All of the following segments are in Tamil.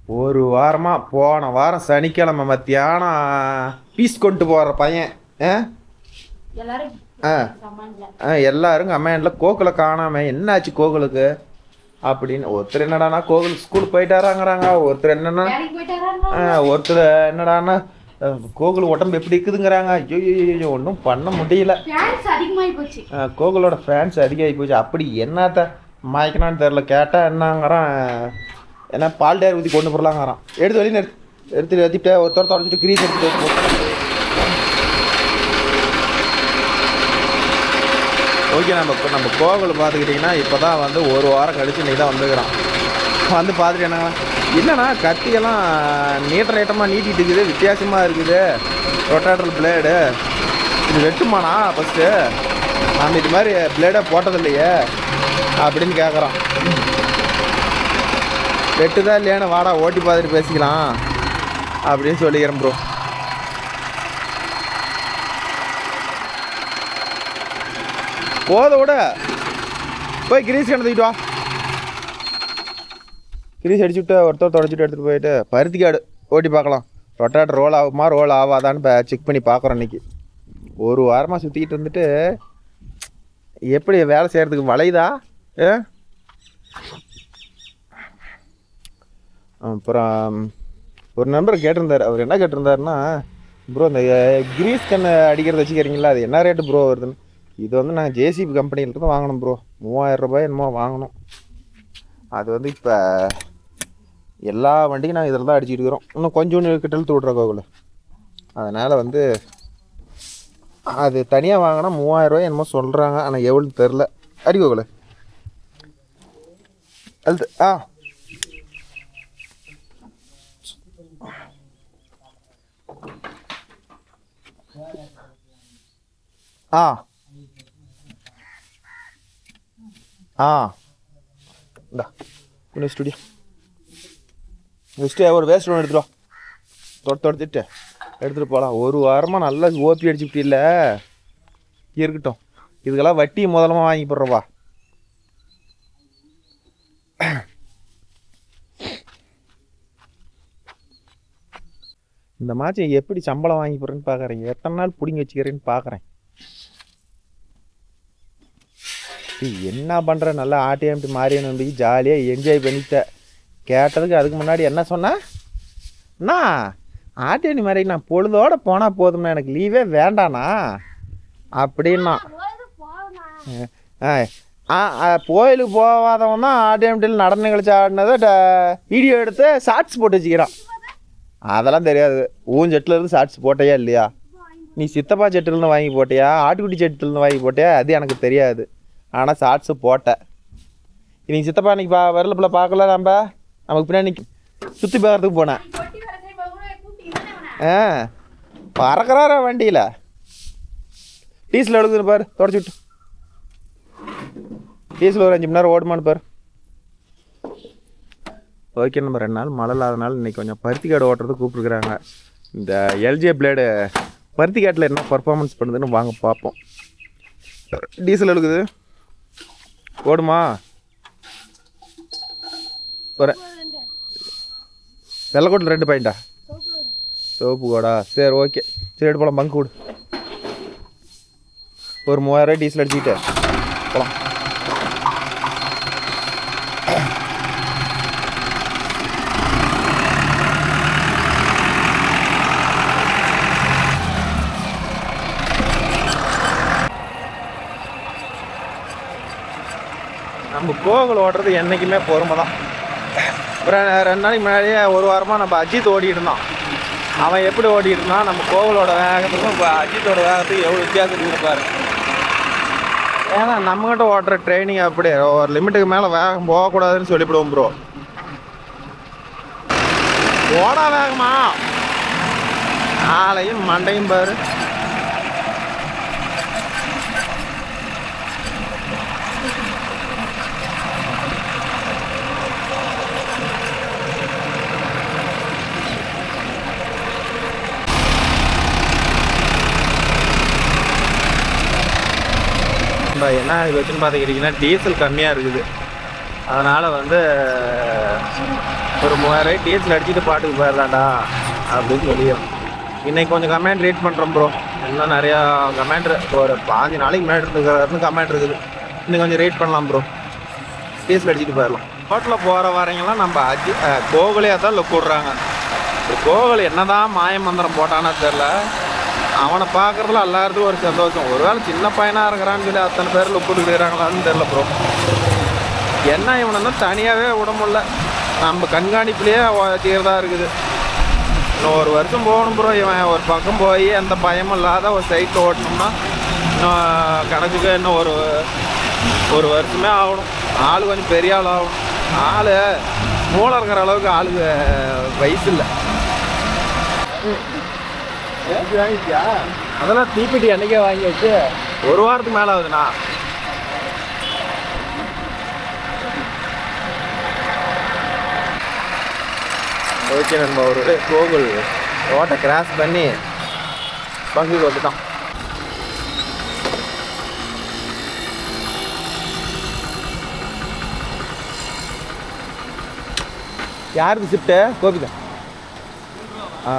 ஒரு வாரமாக போன வாரம் சனிக்கிழமை மத்தியானம் பீஸ் கொண்டு போகிற பையன் ஆ எல்லாரும் ஆ கமெண்ட்ல ஆ எல்லாரும் கமெண்டில் கோகுலை காணாம என்னாச்சு கோகுலுக்கு அப்படின்னு ஒருத்தர் என்னடானா கோகுல் ஸ்கூல் போயிட்டாராங்கிறாங்க ஒருத்தர் என்னன்னா வேலைக்கு போயிட்டாரா ஆ, ஒருத்தர் என்னடான்னா அஹ், கோகுல் உடம்பு எப்படி இருக்குதுங்கிறாங்க ஐயோ ஐயோ ஒன்றும் பண்ண முடியல ஃபேன்ஸ் அதிகமாகி போச்சு ஆ, கோகுலோட ஃபேன்ஸ் அதிகமாகி போச்சு அப்படி என்னத்த மாய்க்கணான்னு தெரில கேட்டால் என்னங்கிறான் என்ன பால் டேர் ஊற்றி கொண்டு போடலாங்கிறான் எடுத்து வெளியே எடுத்து எடுத்து எடுத்துட்டு ஒருத்தர் தொடச்சிட்டு கிரீஸ் எடுத்து போட்டு ஓகே நம்ம இப்போ நம்ம கோகுல் பார்த்துக்கிட்டிங்கன்னா இப்போ தான் வந்து ஒரு வாரம் கழிச்சு நீ தான் வந்துக்கிறான் வந்து பார்த்துட்டு என்ன என்னண்ணா கத்தியெல்லாம் நீட்ட நீட்டமாக நீட்டிட்டு இருக்குது வித்தியாசமாக இருக்குது ரொட்டாட்டர் பிளேடு இது வெட்டுமாண்ணா ஃபஸ்ட்டு நம்ம இது மாதிரி பிளேடே போட்டதில்லையே அப்படின்னு கேட்குறான் வெட்டுதா இல்லையான்னு வாடா ஓட்டி பார்த்துட்டு பேசிக்கலாம் அப்படின்னு சொல்லிக்கிறேன் ப்ரோ போத விட போய் கிரீஸ் கிணத்துக்கிட்டு வா கிரீஸ் அடிச்சு விட்டு ஒருத்தர் தொடச்சிட்டு எடுத்துகிட்டு போயிட்டு பருத்தி காடு ஓட்டி பார்க்கலாம் ரொட்டாட்டர் ரோல் ஆகுமா ரோல் ஆகாதான்னு இப்போ செக் பண்ணி பார்க்குறோம் இன்னைக்கு ஒரு வாரமாக சுற்றிக்கிட்டு இருந்துட்டு எப்படி வேலை செய்கிறதுக்கு வளையுதா ஏ அப்புறம் ஒரு நண்பர் கேட்டிருந்தார் அவர் என்ன கேட்டிருந்தாருன்னா ப்ரோ இந்த கிரீஸ் கண்ணு அடிக்கிறது வச்சுக்கிறீங்களா அது என்ன ரேட்டு ப்ரோ வருதுன்னு இது வந்து நாங்கள் ஜேசிபி கம்பெனியிலிருந்து வாங்கினோம் ப்ரோ மூவாயிரம் ரூபாய் என்னமோ வாங்கினோம் அது வந்து இப்போ எல்லா வண்டிக்கும் நாங்கள் இதில் தான் அடிச்சுட்டு இருக்கிறோம் இன்னும் கொஞ்சோண்டு கிட்ட இழுத்து விட்ற கோகுல அதனால் வந்து அது தனியாக வாங்கினா மூவாயிரம் ரூபாய் என்னமோ சொல்கிறாங்க ஆனால் எவ்வளோ தெரில அடி கோகுல அழுத்து ஆ ஆ ஆ இந்தா இன்னும் ஸ்டுடியோ நெக்ஸ்ட்டு ஒரு வேஸ்ட் ஒன்று எடுத்துட்டு வா தொட்டு தொடுத்துட்டு எடுத்துகிட்டு போகலாம் ஒரு வாரமாக நல்லா ஓப்பி அடிச்சுட்டு இல்லை இருக்கட்டும் இதுக்கெல்லாம் வட்டி முதலமாக வாங்கி போடுறவா இந்த மாதம் எப்படி சம்பளம் வாங்கி போடுறேன்னு பார்க்குறேன் எத்தனை நாள் பிடிங்கி வச்சுக்கிறேன்னு பார்க்குறேன் டேய், என்ன பண்ணுற நல்லா ஆட்டிஎம்டி மாறி நம்பிக்கை ஜாலியாக என்ஜாய் பண்ணிட்ட கேட்டதுக்கு அதுக்கு முன்னாடி என்ன சொன்ன அண்ணா ஆட்டிஎம்டி மாதிரி நான் பொழுதோட போனால் போதும்ண்ணா எனக்கு லீவே வேண்டாண்ணா அப்படின்னா ஆ ஆ ஆ, கோயிலுக்கு போகாதவன் தான் ஆட்டிஎம்டியில் நடன நிகழ்ச்சி ஆடினதை வீடியோ எடுத்து ஷார்ட்ஸ் போட்டு வச்சுக்கிறான் அதெல்லாம் தெரியாது ஊன் செட்டில் இருந்து ஷார்ட்ஸ் போட்டையா இல்லையா நீ சித்தப்பா செட்டில்னு வாங்கி போட்டியா ஆட்டுக்குட்டி செட்டில்னு வாங்கி போட்டியா அது எனக்கு தெரியாது ஆனால் ஷார்ட்ஸு போட்டேன் இன்னைக்கு சித்தப்பா இன்னைக்கு பா வரல பிள்ளை பார்க்கல நம்ம நமக்கு பின்னாடி சுற்றி பார்க்கறதுக்கு போனேன் ஆ பறக்கிறாரா வண்டியில் டீசல் எடுக்குது பாரு தொடச்சி விட்டு டீசல் ஒரு அஞ்சு மணி நேரம் ஓடுமான்னு பாரு ஓகே நம்ம ரெண்டு நாள் மழை இல்லாதனால இன்னைக்கு கொஞ்சம் பருத்தி காடு ஓட்டுறது கூப்பிட்டுருக்குறாங்க இந்த எல்ஜே பிளேடு பருத்தி காட்டில் என்ன பர்ஃபார்மன்ஸ் பண்ணுதுன்னு வாங்க பார்ப்போம் டீசல் எடுக்குது ஓடுமா ஒரு வெள்ளைக்கோட்டில் ரெண்டு பாயிண்டா சோப்பு கோடா சரி ஓகே சரி எடுத்து போகலாம் பங்கு கொடு ஒரு மூவாயிரம் டீசல் அடிச்சுக்கிட்டு போகலாம் நம்ம கோகுல் ஓடுறது என்றைக்குமே பொறுமை தான் ஒரு ரெண்டு நாளைக்கு முன்னாடியே ஒரு வாரமாக நம்ம அஜித் ஓடிட்டு இருந்தான் அவன் எப்படி ஓடிட்டு இருந்தான் நம்ம கோகுலோட வேகத்துக்கும் இப்போ அஜித்தோட வேகத்துக்கும் எவ்வளோ வித்தியாசம் இருப்பாரு ஏன்னா நம்மகிட்ட ஓட்டுற ட்ரைனிங் அப்படி ஒரு லிமிட்டுக்கு மேலே வேகம் போகக்கூடாதுன்னு சொல்லிவிடுவோம் ப்ரோ ஓடா வேகமா ஆளையும் மண்டையும் பாரு இப்போ என்ன இது வச்சுன்னு பார்த்துக்கிட்டிங்கன்னா டீசல் கம்மியாக இருக்குது அதனால் வந்து ஒரு மூவாயிரம் டீசல் அடிச்சுட்டு பாட்டுக்கு போயிடலாம்டா அப்படின்னு சொல்லிடும் இன்னைக்கு கொஞ்சம் கமெண்ட் ரீட் பண்ணுறோம் ப்ரோ இன்னும் நிறையா கமெண்ட் ஒரு பாஞ்சு நாளைக்கு முன்னாடி இருந்து கமெண்ட் இருக்குது இன்னும் கொஞ்சம் ரீட் பண்ணலாம் ப்ரோ டீசல் அடிச்சுட்டு போயிடலாம் ஹோட்டலில் போகிற வரவங்கெல்லாம் நம்ம அஜி கோகுலையாக தான் லுக் விட்றாங்க கோகுல் என்னதான் மாய மந்திரம் போட்டானோ தெரில அவனை பார்க்குறதுல எல்லாருக்கும் ஒரு சந்தோஷம் ஒருவேளை சின்ன பையனாக இருக்கிறான்னு சொல்லி அத்தனை பேர் லுக் கொடுக்குறாங்களான்னு தெரில ப்ரோ என்ன இவனை தான் தனியாகவே விட முடியல நம்ம கண்காணிப்புலேயே தீர்தான் இருக்குது இன்னும் ஒரு வருஷம் போகணும் ப்ரோ இவன் ஒரு பக்கம் போய் எந்த பயமும் இல்லாத ஒரு சைட்டில் ஓட்டணும்னா இன்னும் கணக்குக்கு இன்னும் ஒரு ஒரு வருஷமே ஆகணும் ஆள் கொஞ்சம் பெரிய ஆள் ஆகணும் ஆள் மூளை இருக்கிற அளவுக்கு ஆளுக்கு வயசு இல்லை அதெல்லாம் தீப்பெட்டி அன்னைக்கே வாங்கி வச்சு ஒரு வாரத்துக்கு மேலே ஆகுதுண்ணா ஓகே நம்ம ஒரு கோகுல் ரோட்டை கிராஸ் பண்ணி பங்குக்கு வந்துட்டோம் யாருக்கு ஷிஃப்ட்டு கோபிதா ஆ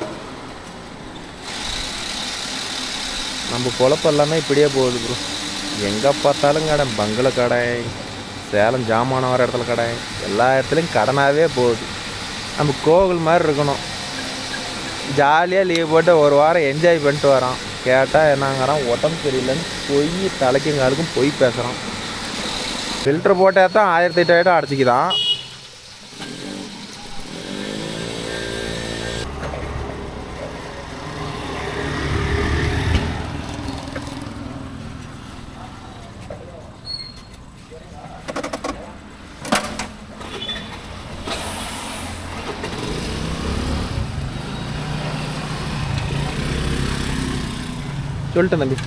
நம்ம பொழப்பு எல்லாமே இப்படியே போகுது ப்ரோ எங்கே பார்த்தாலும் கடை பங்கள கடை சேலம் ஜாமான் வர இடத்துல கடை எல்லா இடத்துலையும் கடனாகவே போகுது நம்ம கோவில் மாதிரி இருக்கணும் ஜாலியாக லீவ் போட்டு ஒரு வாரம் என்ஜாய் பண்ணிட்டு வரோம் கேட்டால் என்னங்கிறான் உடம்பு சரியில்லைன்னு பொய் தலைக்கும் காலுக்கும் பொய் பேசுகிறான் ஃபில்டர் போட்டால் தான் ஆயிரத்தி எட்டாயிரம் அடிச்சிக்குதான் சொல்லிட்டேன் தம்பி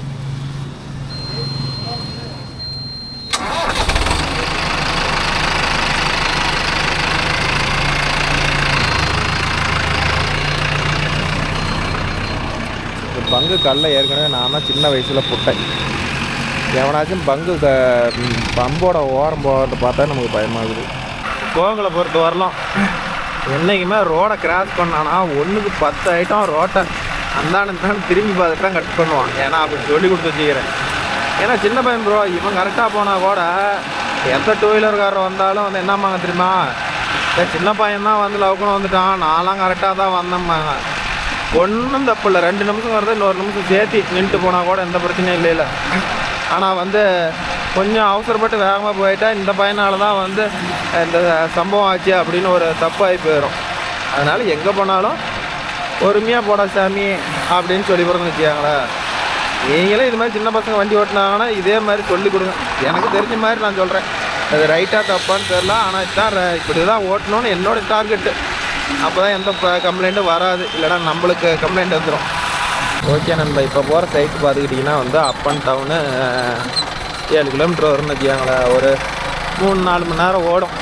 இந்த பங்கு கல்லை ஏற்கனவே நான் தான் சின்ன வயசில் புட்டேன் எவனாச்சும் பங்கு க ம், பம்போட ஓரம் போகிறத பார்த்தா நமக்கு பயமாகுது கோங்களை பொறுத்த வரலாம் என்றைக்குமே ரோடை கிராஸ் பண்ணானா ஒன்றுக்கு பத்து ஐட்டம் ரோட்டை அந்தாண்டு திரும்பி பார்த்துட்டு தான் கட் பண்ணுவான் ஏன்னா அப்படி சொல்லி கொடுத்து வச்சுக்கிறேன் ஏன்னா சின்ன பையன் ப்ரோ இவன் கரெக்டாக போனால் கூட எந்த டூ வீலர்காரர் வந்தாலும் வந்து என்னம்மாங்க தெரியுமா "ஏய், சின்ன பையன் தான் வந்து லவுக்குன்னு வந்துட்டான் நான்லாம் கரெக்டாக தான் வந்தேம்மாங்க ஒன்றும் தப்பு இல்லை ரெண்டு நிமிஷம் வருது இன்னொரு நிமிஷம் சேர்த்து நின்றுட்டு போனால் கூட எந்த பிரச்சனையும் இல்லை இல்லை ஆனால் வந்து கொஞ்சம் அவசரப்பட்டு வேகமாக போயிட்டா இந்த பையனால தான் வந்து இந்த சம்பவம் ஆச்சு அப்படின்னு ஒரு தப்பாகி போயிடும் அதனால் எங்கே போனாலும் பொறுமையாக போடா சாமி அப்படின்னு சொல்லி போகிறோம்னு வச்சுக்காங்களேன் நீங்களே இது மாதிரி சின்ன பசங்க வண்டி ஓட்டினாங்கன்னா இதே மாதிரி சொல்லி கொடுங்க எனக்கு தெரிஞ்ச மாதிரி நான் சொல்கிறேன் அது ரைட்டாக தப்பான்னு தெரில ஆனால் இதுதான் ர- இப்படி தான் ஓட்டணும்னு என்னோட டார்கெட்டு அப்போ தான் எந்த கம்ப்ளைண்ட்டும் வராது இல்லைன்னா நம்மளுக்கு கம்ப்ளைண்ட் வந்துடும் ஓகே நண்பா இப்போ போகிற சைட் பார்த்துக்கிட்டிங்கன்னா வந்து அப் அண்ட் டவுனு ஏழு கிலோமீட்டர் வரும்னு வச்சுக்கோங்களேன் ஒரு மூணு நாலு மணி நேரம் ஓடும்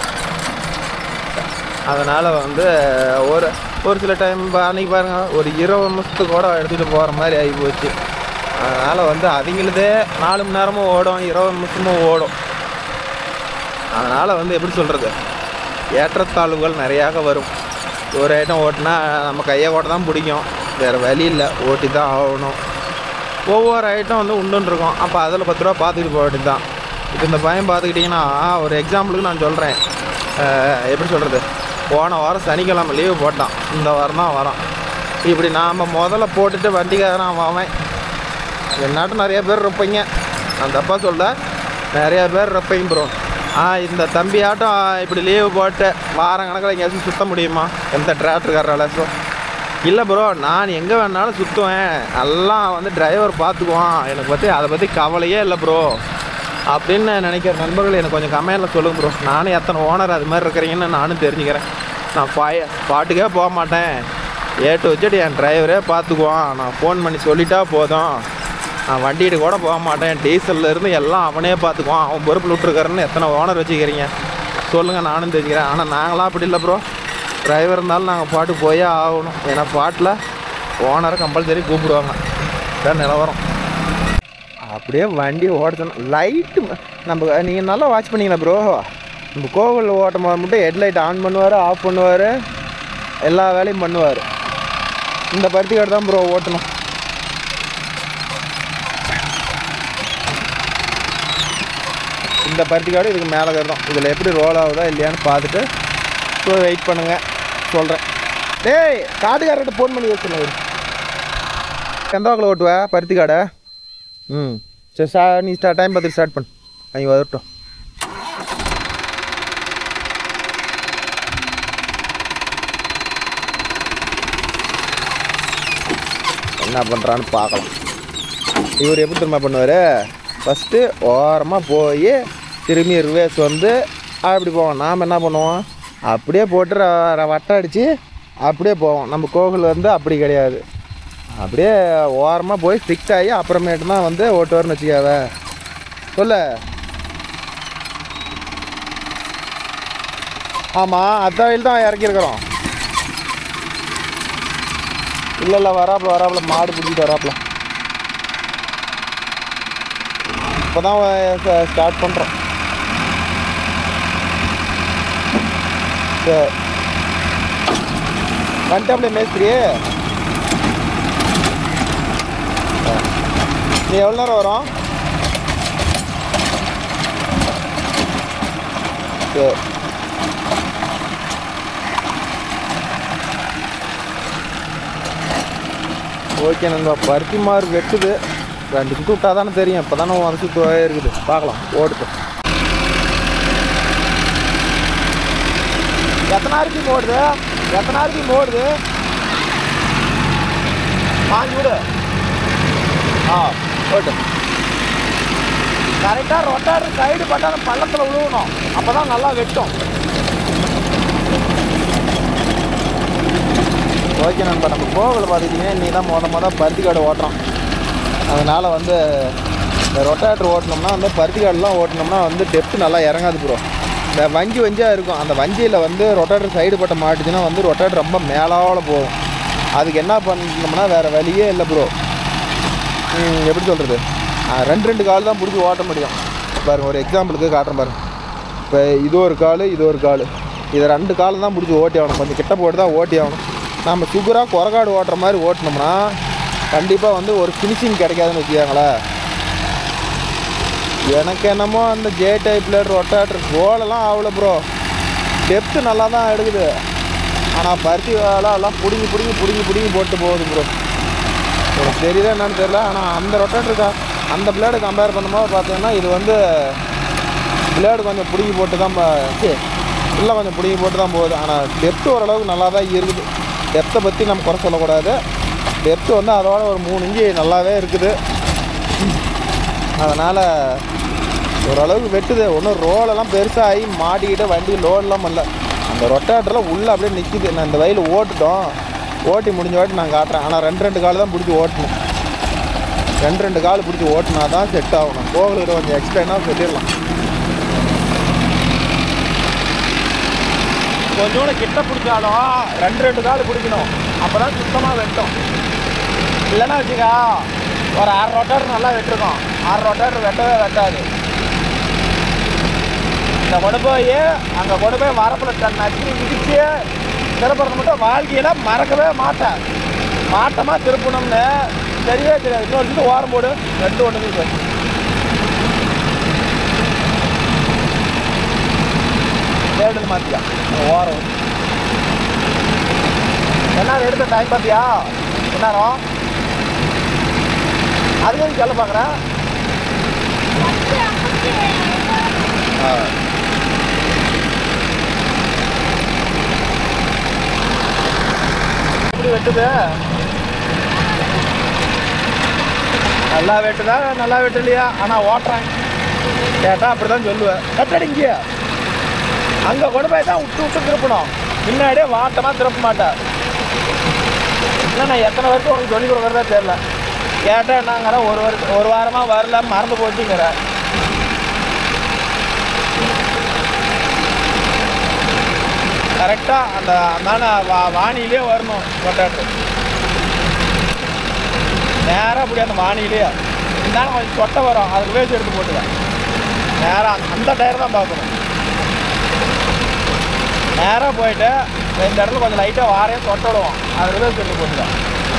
அதனால் வந்து ஒரு ஒரு சில டைம் அன்றைக்கி பாருங்கள் ஒரு இருபது நிமிஷத்துக்கு கூட எடுத்துகிட்டு போகிற மாதிரி ஆகி போச்சு அதனால் வந்து அவங்களுதே நாலு மணி நேரமும் ஓடும் இருபது நிமிஷமும் ஓடும் அதனால் வந்து எப்படி சொல்கிறது ஏற்றத்தாழ்வுகள் நிறையாக வரும் ஒரு ஐட்டம் ஓட்டினா நம்ம கையை ஓட்ட தான் பிடிக்கும் வேறு வழி இல்லை ஓட்டி தான் ஆகணும் ஒவ்வொரு ஐட்டம் வந்து உண்டுன்னு இருக்கும் அப்போ அதில் பத்து ரூபா பார்த்துக்கிட்டு போக வேண்டியது தான் இப்போ இந்த பையன் பார்த்துக்கிட்டிங்கன்னா ஒரு எக்ஸாம்பிளுக்கு நான் சொல்கிறேன் எப்படி சொல்கிறது போன வாரம் சனிக்கிழமை லீவு போட்டான் இந்த வாரம் தான் வரான் இப்படி நாம் முதல்ல போட்டுட்டு வண்டிக்காரன் அவன் என்னாட்டும் நிறைய பேர் இருப்பீங்க நான் தப்பாக சொல்ல நிறைய பேர் இருப்பீங்க ப்ரோ ஆ இந்த தம்பியாட்டம் இப்படி லீவு போட்டு வாரம் கணக்கில் எங்கேயாச்சும் சுத்த முடியுமா எந்த டிராக்டர்காரராச்சும் இல்லை ப்ரோ நான் எங்கே வேணாலும் சுற்றுவேன் எல்லாம் வந்து டிரைவர் பார்த்துக்குவான் எனக்கு பற்றி அதை பற்றி கவலையே இல்லை ப்ரோ அப்படின்னு நினைக்கிற நண்பர்கள் எனக்கு கொஞ்சம் கமெண்டில் சொல்லுங்க ப்ரோ நானும் எத்தனை ஓனர் அது மாதிரி இருக்கிறீங்கன்னு நானும் தெரிஞ்சுக்கிறேன் நான் பாய பாட்டுக்கே போக மாட்டேன் ஏ டு வச்சுட்டு என் டிரைவரே பார்த்துக்குவான் நான் ஃபோன் பண்ணி சொல்லிட்டா போதும் நான் வண்டிகிட்ட கூட போக மாட்டேன் டீசல்ல இருந்து எல்லாம் அவனே பார்த்துக்குவான் அவன் பொறுப்பில் விட்டுருக்காருன்னு எத்தனை ஓனர் வச்சுக்கிறீங்க சொல்லுங்கள் நானும் தெரிஞ்சுக்கிறேன் ஆனால் நாங்களாம் அப்படி இல்லை ப்ரோ டிரைவர் இருந்தாலும் நாங்கள் பாட்டு போயே ஆகணும் ஏன்னா பாட்டில் ஓனரை கம்பல்சரி கூப்பிடுவாங்க இதான் நிலவரம் அப்படியே வண்டி ஓடுச்சோம் லைட்டு நம்ம நீங்கள் நல்லா வாட்ச் பண்ணீங்களா ப்ரோ நம்ம கோவில் ஓட்டும் போது மட்டும் ஹெட்லைட் ஆன் பண்ணுவார் ஆஃப் பண்ணுவார் எல்லா வேலையும் பண்ணுவார் இந்த பருத்தி காடு தான் ப்ரோ ஓட்டணும் இந்த பருத்தி காடு இதுக்கு மேலே தான் இதில் எப்படி ரோல் ஆகுதா இல்லையான்னு பார்த்துட்டு ஸோ வெயிட் பண்ணுங்கள் சொல்கிறேன் டேய் காட்டுக்காரர்கிட்ட ஃபோன் பண்ணி வச்சுருங்க எந்த வாக்கில் ஓட்டுவ பருத்தி காடை ம் சரி சா நீ ஸ்டா டைம் பார்த்துட்டு ஸ்டார்ட் பண்ணு அவங்க வரட்டும் என்ன பண்ணுறான்னு பார்க்கலாம் இவர் எப்படி திரும்ப பண்ணுவார் ஃபஸ்ட்டு ஓரமாக போய் திரும்பி ரிவேஸ் வந்து அப்படி போவோம் நாம் என்ன பண்ணுவோம் அப்படியே போட்டு ர- ர- வட்டம் அடித்து அப்படியே போவோம் நம்ம கோவில் வந்து அப்படி கிடையாது அப்படியே ஓரமாக போய் ஃபிக்ஸ் ஆகி அப்புறமேட்டு தான் வந்து ஓட்டுவார்னு வச்சுக்காவ சொல்ல ஆமாம் அத்த வயல் தான் இறக்கியிருக்கிறோம் இல்லை இல்லை வராப்புல வராப்புல மாடு பிடிச்சிட்டு வராப்புல இப்போ தான் ஸ்டார்ட் பண்ணுறோம் சரி வந்துட்டாப்ல மேஸ்திரி ஆ. நீ எவ்வளோ நேரம் வரும் சரி ஓகே நண்பா பருத்தி மாறு வெட்டுது ரெண்டு சுற்று விட்டா தானே தெரியும் இப்போ தானே வந்து சுற்று இருக்குது பார்க்கலாம் ஓடுது எத்தனை ஆர்பிஎம் ஓடுது எத்தனை ஆர்பிஎம் ஓடுது வாங்கி விடு ஆ ஓட்டு கரெக்டாக ரொட்டாரு சைடு பட்டாலும் பள்ளத்தில் விழுவணும் அப்போ தான் நல்லா வெட்டும் ஓகே நண்பா நம்ம கோவில் பார்த்துக்கிட்டீங்கன்னா நீ தான் மொத மொதல் பருத்தி காடு ஓட்டுறோம் அதனால் வந்து இந்த ரொட்டாட்டர் ஓட்டினோம்னா வந்து பருத்தி காடுலாம் ஓட்டினோம்னா வந்து டெப்த்து நல்லா இறங்காது ப்ரோ இந்த வஞ்சி வஞ்சியாக இருக்கும் அந்த வஞ்சியில் வந்து ரொட்டாட்டர் சைடு பட்ட மாட்டுச்சுன்னா வந்து ரொட்டாட்டர் ரொம்ப மேலாவில் போகும் அதுக்கு என்ன பண்ணோம்னா வேறு வழியே இல்லை ப்ரோ எப்படி சொல்கிறது ரெண்டு ரெண்டு கால் தான் பிடிச்சி ஓட்ட முடியும் பாருங்க ஒரு எக்ஸாம்பிளுக்கு காட்டுறேன் பாருங்க இப்போ இது ஒரு கால் இது ஒரு கால் இதை ரெண்டு கால் தான் பிடிச்சி ஓட்டி ஆகணும் கொஞ்சம் கிட்ட போட்டு தான் ஓட்டி ஆகணும் நம்ம சுகராக குறகாடு ஓட்டுற மாதிரி ஓட்டினோம்னா கண்டிப்பாக வந்து ஒரு ஃபினிஷிங் கிடைக்காதுன்னு வச்சுக்காங்களேன் எனக்கு என்னமோ அந்த ஜே டைப்பில் ரொட்டாட்டர் ரோலெல்லாம் ஆகல ப்ரோ டெப்த்து நல்லா தான் எடுக்குது ஆனால் பருத்தி வேலை எல்லாம் பிடுங்கி பிடுங்கி பிடுங்கி பிடுங்கி போட்டு போகுது ப்ரோ எனக்கு தெரியுதா என்னன்னு தெரியல ஆனால் அந்த ரொட்டாட்டருக்கு அந்த பிளேடு கம்பேர் பண்ணும்போது பார்த்தீங்கன்னா இது வந்து பிளேடு கொஞ்சம் பிடுங்கி போட்டு தான் இல்லை கொஞ்சம் பிடுங்கி போட்டு தான் போகுது ஆனால் டெப்த்து ஓரளவுக்கு நல்லா தான் இருக்குது டெப்த்தை பற்றி நம்ம குறை சொல்லக்கூடாது டெப்த்து வந்து அதோட ஒரு மூணு இன்ச்சு நல்லாவே இருக்குது அதனால் ஓரளவுக்கு வெட்டுது ஒன்றும் ரோலெல்லாம் பெருசாக ஆகி மாட்டிக்கிட்டு வண்டி லோடெல்லாம் பண்ணல அந்த ரொட்டாட்டரில் உள்ளே அப்படியே நிற்கிது நான் இந்த வயல் ஓட்டுட்டோம் ஓட்டி முடிஞ்ச வாட்டி நான் காட்டுறேன் ஆனால் ரெண்டு ரெண்டு கால் தான் பிடிச்சி ஓட்டணும் ரெண்டு ரெண்டு கால் பிடிச்சி ஓட்டினா தான் செட் ஆகணும் கோவிலுக்கு கொஞ்சம் எக்ஸ்பிளைனாக சொல்லிடலாம் கொஞ்சோட கிட்ட பிடிச்சாலும் ரெண்டு ரெண்டு கால் பிடிக்கணும் அப்போ தான் சுத்தமாக வெட்டும் இல்லைன்னா வச்சுக்கா ஒரு அரை ரொட்டர் நல்லா வெட்டிருக்கோம் அரை ரொட்டர் வெட்டவே வெட்டாது இந்த கொண்டு போய் அங்கே கொண்டு போய் வரப்பில் நச்சு மிதிச்சு திருப்புறது மட்டும் வாழ்க்கையில் மறக்கவே மாட்டேன் மாட்டமாக திருப்பணும்னு தெரியவே தெரியாது இன்னொரு சுத்து ஓரம் போடு ரெண்டு ஒன்று சார் தேடல் மாத்தியா ஓரம் என்ன எடுத்த டைம் பார்த்தியா என்னாரம் அதுக்கு சொல்ல பார்க்குறேன் எப்படி வெட்டுது நல்லா வெட்டுதா நல்லா வெட்டலையா ஆனால் ஓட்டுறேன் கேட்டால் அப்படி தான் சொல்லுவேன் கட்டடிங்க அங்கே கொண்டு போய் தான் விட்டு விட்டு திருப்பணும் முன்னாடியே வாட்டமாக திருப்ப மாட்டேன் இல்லை நான் எத்தனை வருஷம் உனக்கு சொல்லி கொடுக்குறதா தெரில கேட்டால் என்னங்கிற ஒரு வருஷம் ஒரு வாரமாக வரல மறந்து போச்சுங்கிற கரெக்டாக அந்த அந்தான வா வானிலே வரணும் கொண்டாட்டு நேராக அப்படி அந்த வானிலே இருந்தாலும் கொஞ்சம் சொட்டை வரும் அதுக்கு வேஸ்ட் எடுத்து போட்டுவேன் நேராக அந்த டயர் தான் பார்க்கணும் நேராக போயிட்டு இந்த இடத்துல கொஞ்சம் லைட்டாக வாரையும் தொட்டடுவோம் அது ரிவர்ஸ் எடுத்து போட்டுக்கலாம்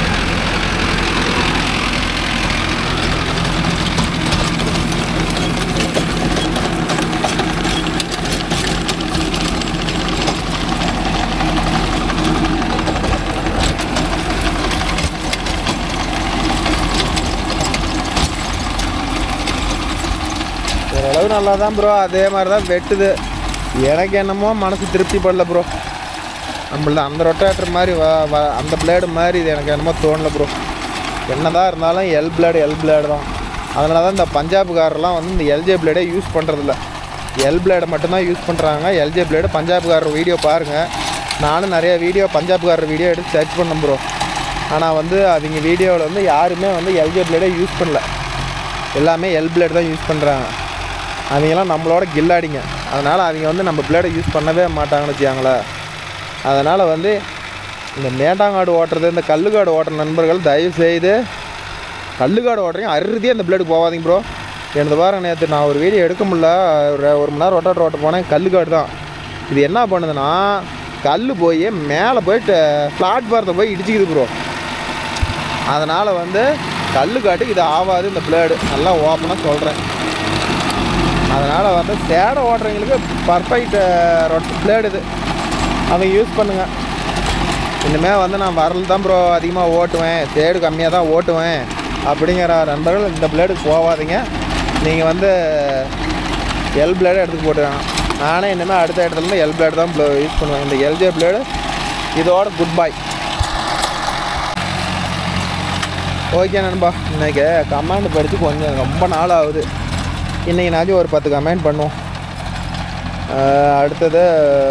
ஓரளவு நல்லா தான் ப்ரோ அதே மாதிரி தான் வெட்டுது எனக்கு என்னமோ மனசு திருப்தி படல ப்ரோ நம்மளது அந்த ரொட்டேட்டர் மாதிரி வ வ அந்த பிளேடு மாதிரி இது எனக்கு என்னமோ தோணல ப்ரோ என்னதான் இருந்தாலும் எல் பிளேடு எல் பிளேடு தான் அதனால தான் இந்த பஞ்சாப்காரர்லாம் வந்து இந்த எல்ஜே பிளேடே யூஸ் பண்ணுறதில்ல எல் பிளேடை மட்டும்தான் யூஸ் பண்ணுறாங்க எல்ஜே பிளேடு பஞ்சாப்காரர் வீடியோ பாருங்கள் நானும் நிறைய வீடியோ பஞ்சாப்காரர் வீடியோ எடுத்து சர்ச் பண்ணேன் ப்ரோ ஆனால் வந்து அவங்க வீடியோவில் வந்து யாருமே வந்து எல்ஜே பிளேடே யூஸ் பண்ணல எல்லாமே எல் பிளேடு தான் யூஸ் பண்ணுறாங்க அவங்கெல்லாம் நம்மளோட கில்லாடிங்க அதனால் அவங்க வந்து நம்ம பிளேடை யூஸ் பண்ணவே மாட்டாங்கன்னு வச்சுக்காங்களேன் அதனால் வந்து இந்த மேட்டாங்காடு ஓட்டுறது இந்த கல்லுக்காடு ஓட்டுற நண்பர்கள் தயவு செய்து கல்லுக்காடு ஓட்டுறீங்க அறுதியாக அந்த பிளேடுக்கு போகாதீங்க ப்ரோ எனது பாருங்க நேற்று நான் ஒரு வீடியோ எடுக்க முடியல ஒரு ஒரு மணி நேரம் ரொட்டாட்டர் ஓட்ட போனேன் கல்லுக்காடு தான் இது என்ன பண்ணுதுன்னா கல் போய் மேலே போயிட்டு பிளாட்பாரத்தை போய் இடிச்சிக்குது ப்ரோ அதனால் வந்து கல்லுக்காட்டுக்கு இது ஆகாது இந்த பிளேடு நல்லா ஓப்பனாக சொல்கிறேன் அதனால் வந்து சேடை ஓட்டுறவங்களுக்கு பர்ஃபெக்ட் ரொட் பிளேடு இது அதை யூஸ் பண்ணுங்கள் இனிமேல் வந்து நான் வரல் தான் ப்ரோ அதிகமாக ஓட்டுவேன் சேடு கம்மியாக தான் ஓட்டுவேன் அப்படிங்கிற நண்பர்கள் இந்த பிளேடுக்கு போகாதீங்க நீங்கள் வந்து எல் பிளேடு எடுத்து போட்டுருவாங்க நானே இனிமேல் அடுத்த இடத்துல இருந்து எல் பிளேடு தான் யூஸ் பண்ணுவேன் இந்த எல்ஜே பிளேடு இதோட குட் பை ஓகே நண்பா இன்னைக்கு கமெண்ட் படித்து கொஞ்சம் ரொம்ப நாள் ஆகுது இன்றைக்கினாச்சும் ஒரு பத்து கமெண்ட் பண்ணுவோம் அஹ் அடுத்தது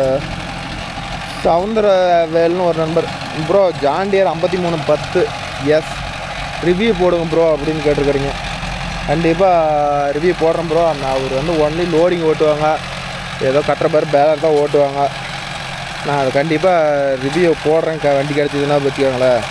சவுந்தரவேல்னு ஒரு நண்பர் ப்ரோ ஜாண்டியர் ஐம்பத்தி மூணு பத்து எஸ் ரிவ்யூ போடுங்க ப்ரோ அப்படின்னு கேட்டிருக்கிறீங்க கண்டிப்பாக ரிவ்யூ போடுறேன் ப்ரோ நான் அவர் வந்து ஒன்லி லோடிங் ஓட்டுவாங்க ஏதோ கட்டுற பேர் பேலர் தான் ஓட்டுவாங்க நான் அதை கண்டிப்பாக ரிவ்யூ போடுறேன் க வண்டி கிடச்சிதுன்னா வச்சுக்கோங்களேன்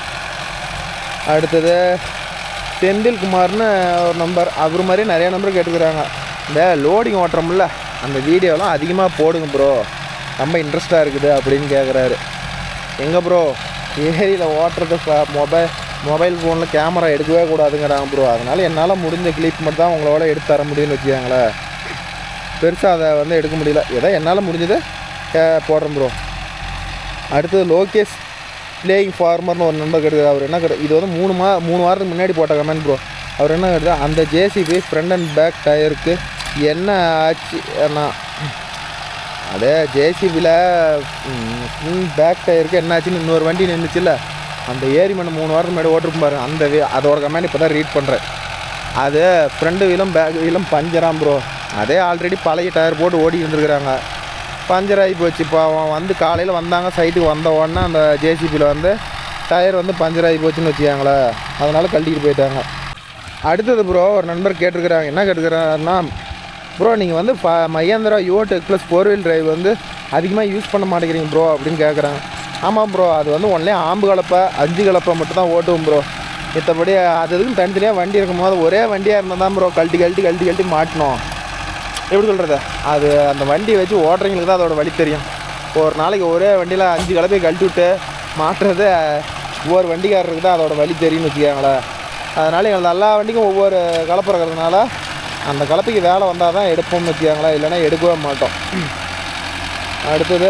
அடுத்தது செந்தில்குமார்னு ஒரு நம்பர் அவர் மாதிரி நிறைய நம்பர் கேட்டுக்கிறாங்க இந்த லோடிங் ஓட்டுறோம்ல அந்த வீடியோலாம் அதிகமாக போடுங்க ப்ரோ ரொம்ப இன்ட்ரெஸ்ட்டாக இருக்குது அப்படின்னு கேட்குறாரு எங்கே ப்ரோ ஏரியில் ஓட்டுறது மொபைல் மொபைல் ஃபோனில் கேமரா எடுக்கவே கூடாதுங்கிறாங்க ப்ரோ அதனால் என்னால் முடிஞ்ச கிளிப் மட்டும் தான் உங்களோட எடுத்து தர முடியும்னு வச்சுக்கோங்களேன் பெருசாக அதை வந்து எடுக்க முடியல ஏதோ என்னால் முடிஞ்சது கே- போடுறேன் ப்ரோ அடுத்தது லோகேஷ் பிளேயிங் ஃபார்மர்னு ஒரு நண்பர் கேட்டு அவர் என்ன கேட்டு இது வந்து மூணு மா மூணு வாரத்துக்கு முன்னாடி போட்ட கமெண்ட் ப்ரோ அவர் என்ன கேட்டு அந்த ஜேசிபி ஃப்ரண்ட் அண்ட் பேக் டயருக்கு என்ன ஆச்சு நான் அதே ஜேசிபியில் பேக் டயருக்கு என்ன ஆச்சுன்னு இன்னொரு வண்டி நின்றுச்சுல்ல அந்த ஏரி மண்ணு மூணு வாரத்துக்கு முன்னாடி ஓட்டிருக்கும் பாருங்க அந்த வே- அதோட கமெண்ட் இப்போ தான் ரீட் பண்ணுறேன் அது ஃப்ரண்ட் வீலும் பேக் வீலும் பஞ்சராம் ப்ரோ அதே ஆல்ரெடி பழைய டயர் போட்டு ஓடி இருந்துருக்குறாங்க பஞ்சர் ஆகி போச்சு இப்போ அவன் வந்து காலையில் வந்தாங்க சைட்டுக்கு வந்த உடனே அந்த ஜேசிபியில் வந்து டயர் வந்து பஞ்சர் ஆகி போச்சுன்னு வச்சுக்காங்களேன் அதனால் கழட்டிட்டு போயிட்டாங்க அடுத்தது ப்ரோ ஒரு நண்பர் கேட்டிருக்கிறாங்க என்ன கேட்டுக்கிறாருன்னா ப்ரோ நீங்கள் வந்து ப மகேந்திரா யோ tech plus four wheel drive வந்து அதிகமாக யூஸ் பண்ண மாட்டேங்கிறீங்க ப்ரோ அப்படின்னு கேட்குறாங்க ஆமாம் ப்ரோ அது வந்து ஒன்லே ஆம்பு கலப்பை அஞ்சு கலப்பை மட்டும் தான் ஓட்டுவோம் ப்ரோ மற்றபடி அது எதுக்கும் தனித்தனியாக வண்டி இருக்கும்போது ஒரே வண்டியாக இருந்தால் தான் ப்ரோ கழட்டி கழட்டி கழட்டி கழட்டி மாட்டணும் எப்படி சொல்கிறது அது அந்த வண்டியை வச்சு ஓட்டுறவங்களுக்கு தான் அதோட வழி தெரியும் ஒரு நாளைக்கு ஒரே வண்டியில் அஞ்சு கலப்பையை கழட்டி விட்டு மாட்டுறது ஒவ்வொரு வண்டிக்காரருக்கு தான் அதோட வழி தெரியும்னு வச்சுக்கோங்களேன் அதனால் எங்களுக்கு எல்லா வண்டிக்கும் ஒவ்வொரு கலப்பை இருக்கிறதுனால அந்த கலப்பைக்கு வேலை வந்தால் தான் எடுப்போம்னு வச்சுக்கோங்களேன் இல்லைன்னா எடுக்கவே மாட்டோம் அடுத்தது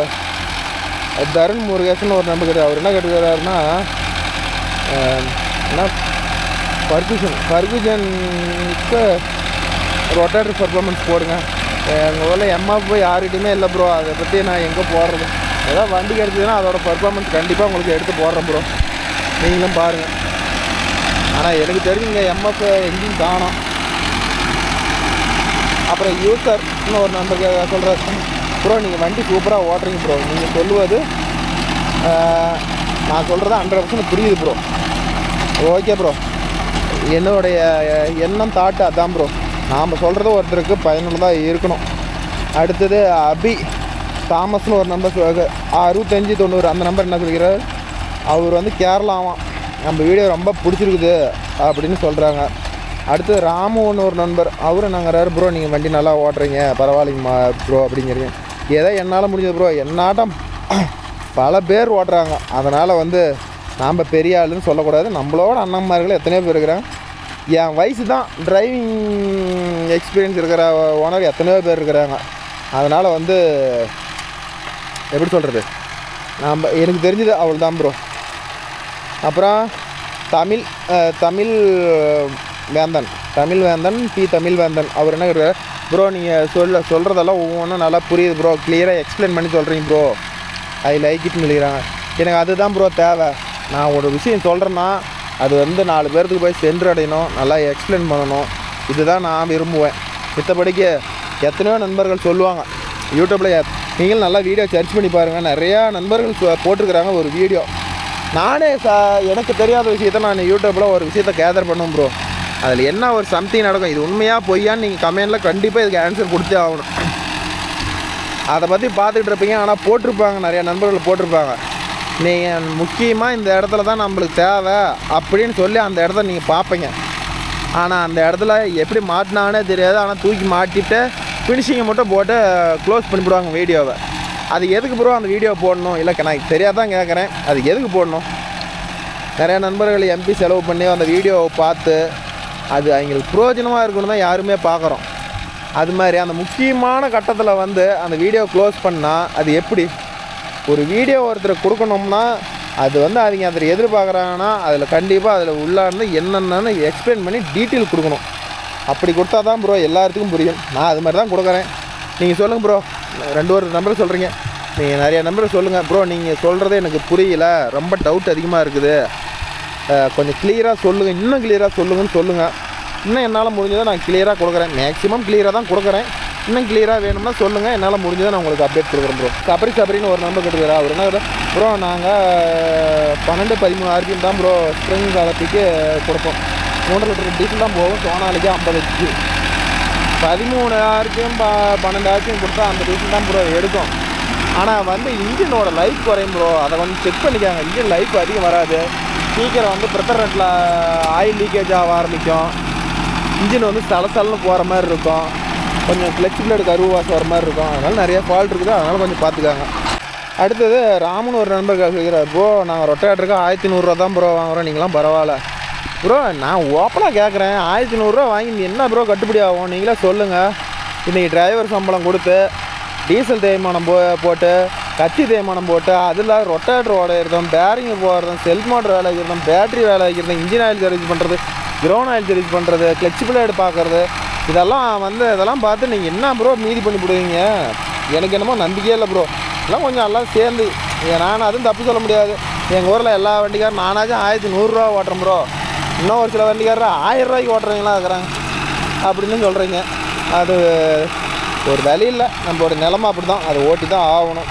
தருண் முருகேசன் ஒரு நம்பர் அவர் என்ன கேட்டுக்கிறாருன்னா அஹ், என்ன பர்குஷன் பர்குஷனுக்கு ரொட்டேட்டர் பர்ஃபார்மன்ஸ் போடுங்க எங்கள் ஊரில் எம்எஃப் யார்கிட்டையுமே இல்லை ப்ரோ அதை பற்றி நான் எங்கே போடுறது ஏதோ வண்டி கிடச்சிதுன்னா அதோட பர்ஃபார்மன்ஸ் கண்டிப்பாக உங்களுக்கு எடுத்து போடுறேன் ப்ரோ நீங்களும் பாருங்கள் ஆனால் எனக்கு தெரிஞ்சுங்க எம்எஃப் எங்கேயும் காணோம் அப்புறம் யூசர்னு ஒரு நம்பர் சொல்கிறார் ப்ரோ நீங்கள் வண்டி சூப்பராக ஓட்டுறீங்க ப்ரோ நீங்கள் சொல்லுவது ஆஹ், நான் சொல்கிறது ஹண்ட்ரட் பர்சன்ட் புரியுது ப்ரோ ஓகே ப்ரோ என்னுடைய எண்ணம் தாட்டு அதான் ப்ரோ நாம் சொல்கிறது ஒருத்தருக்கு பயனுள்ளதாக இருக்கணும் அடுத்தது அபி தாமஸ்னு ஒரு நம்பர் சொல்லுவாங்க அறுபத்தஞ்சி தொண்ணூறு அந்த நம்பர் என்ன சொல்கிறார் அவர் வந்து கேரளாவாம் நம்ம வீடியோ ரொம்ப பிடிச்சிருக்குது அப்படின்னு சொல்கிறாங்க அடுத்து ராமுன்னு ஒரு நண்பர் அவரும் நாங்கள் ப்ரோ நீங்கள் வண்டி நல்லா ஓட்டுறீங்க பரவாயில்லைங்கம்மா ப்ரோ அப்படிங்கிறீங்க ஏதோ என்னால் முடிஞ்சது ப்ரோ என்னாட்டம் பல பேர் ஓட்டுறாங்க அதனால் வந்து நாம் பெரிய ஆளுன்னு சொல்லக்கூடாது நம்மளோட அண்ணன்மார்கள் எத்தனையோ பேர் இருக்கிறாங்க என் வயசு தான் டிரைவிங் எக்ஸ்பீரியன்ஸ் இருக்கிற ஓனர் எத்தனையோ பேர் இருக்கிறாங்க அதனால் வந்து எப்படி சொல்கிறது நாம் எனக்கு தெரிஞ்சது அவள் தான் ப்ரோ அப்புறம் தமிழ் அஹ், தமிழ் வேந்தன் தமிழ் வேந்தன் பி தமிழ் வேந்தன் அவர் என்ன கேட்டார் ப்ரோ நீங்கள் சொல்ல சொல்கிறதெல்லாம் ஒவ்வொன்றும் நல்லா புரியுது ப்ரோ கிளியராக எக்ஸ்பிளைன் பண்ணி சொல்கிறீங்க ப்ரோ ஐ லைக் இட்னு எழுதுறாங்க எனக்கு அதுதான் ப்ரோ தேவை நான் ஒரு விஷயம் சொல்கிறேன்னா அது வந்து நாலு பேர்த்துக்கு போய் சென்றடையணும் நல்லா எக்ஸ்பிளைன் பண்ணணும் இதுதான் நான் விரும்புவேன் மித்தபடிக்கு எத்தனையோ நண்பர்கள் சொல்லுவாங்க யூடியூப்பில் நீங்களும் நல்லா வீடியோ சர்ச் பண்ணி பாருங்கள் நிறையா நண்பர்கள் சொ- போட்டிருக்கிறாங்க ஒரு வீடியோ நானே ச எனக்கு தெரியாத விஷயத்த நான் யூடியூப்பில் ஒரு விஷயத்த கேதர் பண்ணும் ப்ரோ அதில் என்ன ஒரு சம்திங் நடக்கும் இது உண்மையாக பொய்யான்னு நீங்கள் கமெண்டில் கண்டிப்பாக இதுக்கு ஆன்சர் கொடுத்தே ஆகணும் அதை பற்றி பார்த்துக்கிட்டு இருப்பீங்க ஆனால் போட்டிருப்பாங்க நிறைய நண்பர்கள் போட்டிருப்பாங்க நீங்கள் முக்கியமாக இந்த இடத்துல தான் நம்மளுக்கு தேவை அப்படின்னு சொல்லி அந்த இடத்த நீங்கள் பார்ப்பீங்க ஆனால் அந்த இடத்துல எப்படி மாட்டினானே தெரியாது ஆனால் தூக்கி மாட்டிட்டு ஃபினிஷிங்கை மட்டும் போட்டு க்ளோஸ் பண்ணிவிடுவாங்க வீடியோவை அது எதுக்கு ப்ரோ அந்த வீடியோ போடணும் இல்லை நான் தெரியாதான் கேட்குறேன் அது எதுக்கு போடணும் நிறைய நண்பர்கள் எம்பி செலவு பண்ணி அந்த வீடியோவை பார்த்து அது அவங்களுக்கு பிரயோஜனமாக இருக்கணும் தான் யாருமே பார்க்குறோம் அது மாதிரி அந்த முக்கியமான கட்டத்தில் வந்து அந்த வீடியோ க்ளோஸ் பண்ணால் அது எப்படி ஒரு வீடியோ ஒருத்தர் கொடுக்கணும்னா அது வந்து அவங்க அதில் எதிர்பார்க்குறாங்கன்னா அதில் கண்டிப்பாக அதில் உள்ளார்ந்து என்னென்னு எக்ஸ்பிளைன் பண்ணி டீட்டெயில் கொடுக்கணும் அப்படி கொடுத்தா தான் ப்ரோ எல்லாத்துக்கும் புரியும் நான் அது மாதிரி தான் கொடுக்குறேன் நீங்கள் சொல்லுங்கள் ப்ரோ ரெண்டு ஒரு நம்பர் சொல்கிறீங்க நீங்கள் நிறைய நம்பர் சொல்லுங்கள் ப்ரோ நீங்கள் சொல்கிறதே எனக்கு புரியல ரொம்ப டவுட் அதிகமாக இருக்குது அஹ், கொஞ்சம் கிளியராக சொல்லுங்கள் இன்னும் கிளியராக சொல்லுங்கன்னு சொல்லுங்கள் இன்னும் என்னால் முடிஞ்சதை நான் கிளியராக கொடுக்குறேன் மேக்ஸிமம் கிளியராக தான் கொடுக்குறேன் இன்னும் கிளியராக வேணும்னா சொல்லுங்கள் என்னால் முடிஞ்சதை நான் உங்களுக்கு அப்டேட் கொடுக்குறேன் ப்ரோ சபரி சபரின்னு ஒரு நம்பர் கேட்டுக்கிறா அவர் என்ன ப்ரோ நாங்கள் பன்னெண்டு பதிமூணு ஆர்பிஎம் தான் ப்ரோ ஸ்ப்ரிங் காலத்துக்கு கொடுப்போம் மூன்று லிட்டர் டீசல் தான் போகும் சோனாலிக்கு ஐம்பது ஹெச்பி பதிமூணு ஆர்பிஎம் ப பன்னெண்டு ஆர்பிஎம் கொடுத்தா அந்த டீசல் தான் ப்ரோ எடுக்கும் ஆனால் வந்து இன்ஜினோட லைஃப் குறையும் ப்ரோ அதை கொஞ்சம் செக் பண்ணிக்காங்க இன்ஜின் லைஃப் அதிகம் வராது சீக்கிரம் வந்து ப்ரெஷர் ரேட்டில் ஆயில் லீக்கேஜ் ஆக ஆரம்பிக்கும் இன்ஜின் வந்து சலசலன்னு போகிற மாதிரி இருக்கும் கொஞ்சம் கிளச் பிளேடு கருவு வாசம் வர மாதிரி இருக்கும் அதனால் நிறைய ஃபால்ட் இருக்குது அதனால் கொஞ்சம் பார்த்துக்காங்க அடுத்தது ராமன் ஒரு நண்பர் கேட்குறாரு ப்ரோ நாங்கள் ரொட்டேட்டருக்கு ஆயிரத்தி நூறுரூவா தான் ப்ரோ வாங்குறோம் நீங்களாம் பரவாயில்ல ப்ரோ நான் ஓப்பனாக கேட்குறேன் ஆயிரத்தி நூறுரூவா வாங்கி நீ என்ன ப்ரோ கட்டுப்படி ஆகும் நீங்களே சொல்லுங்கள் இன்றைக்கி டிரைவர் சம்பளம் கொடுத்து டீசல் தேய்மானம் போ போட்டு கத்தி தேய்மானம் போட்டு அதில் ரொட்டேட்டர் உடையிறதும் பேரிங் போடுறதும் செல்ஃப் மோட்டர் வேலை வைக்கிறதும் பேட்டரி வேலை வைக்கிறதும் இன்ஜின் ஆயில் சர்வீஸ் பண்ணுறது கிரௌண்ட் ஆயில் சர்வீஸ் பண்ணுறது கிளச் பிளேடு பார்க்குறது இதெல்லாம் வந்து இதெல்லாம் பார்த்து நீங்கள் என்ன ப்ரோ மீதி பண்ணி போடுவீங்க எனக்கு என்னமோ நம்பிக்கையே இல்லை ப்ரோ எல்லாம் கொஞ்சம் எல்லாம் சேர்ந்து ஏ, நான் அதுவும் தப்பு சொல்ல முடியாது எங்கள் ஊரில் எல்லா வண்டிக்காரும் நானாச்சும் ஆயிரத்தி நூறுரூவா ஓட்டுறேன் ப்ரோ இன்னும் ஒரு சில வண்டிக்காரர் ஆயிரம் ரூபாய்க்கு ஓட்டுறவங்களாம் இருக்கிறாங்க அப்படின்னு சொல்கிறீங்க அது ஒரு வழி இல்லை நம்மளோட நிலமை அப்படி தான் அதை ஓட்டி தான் ஆகணும்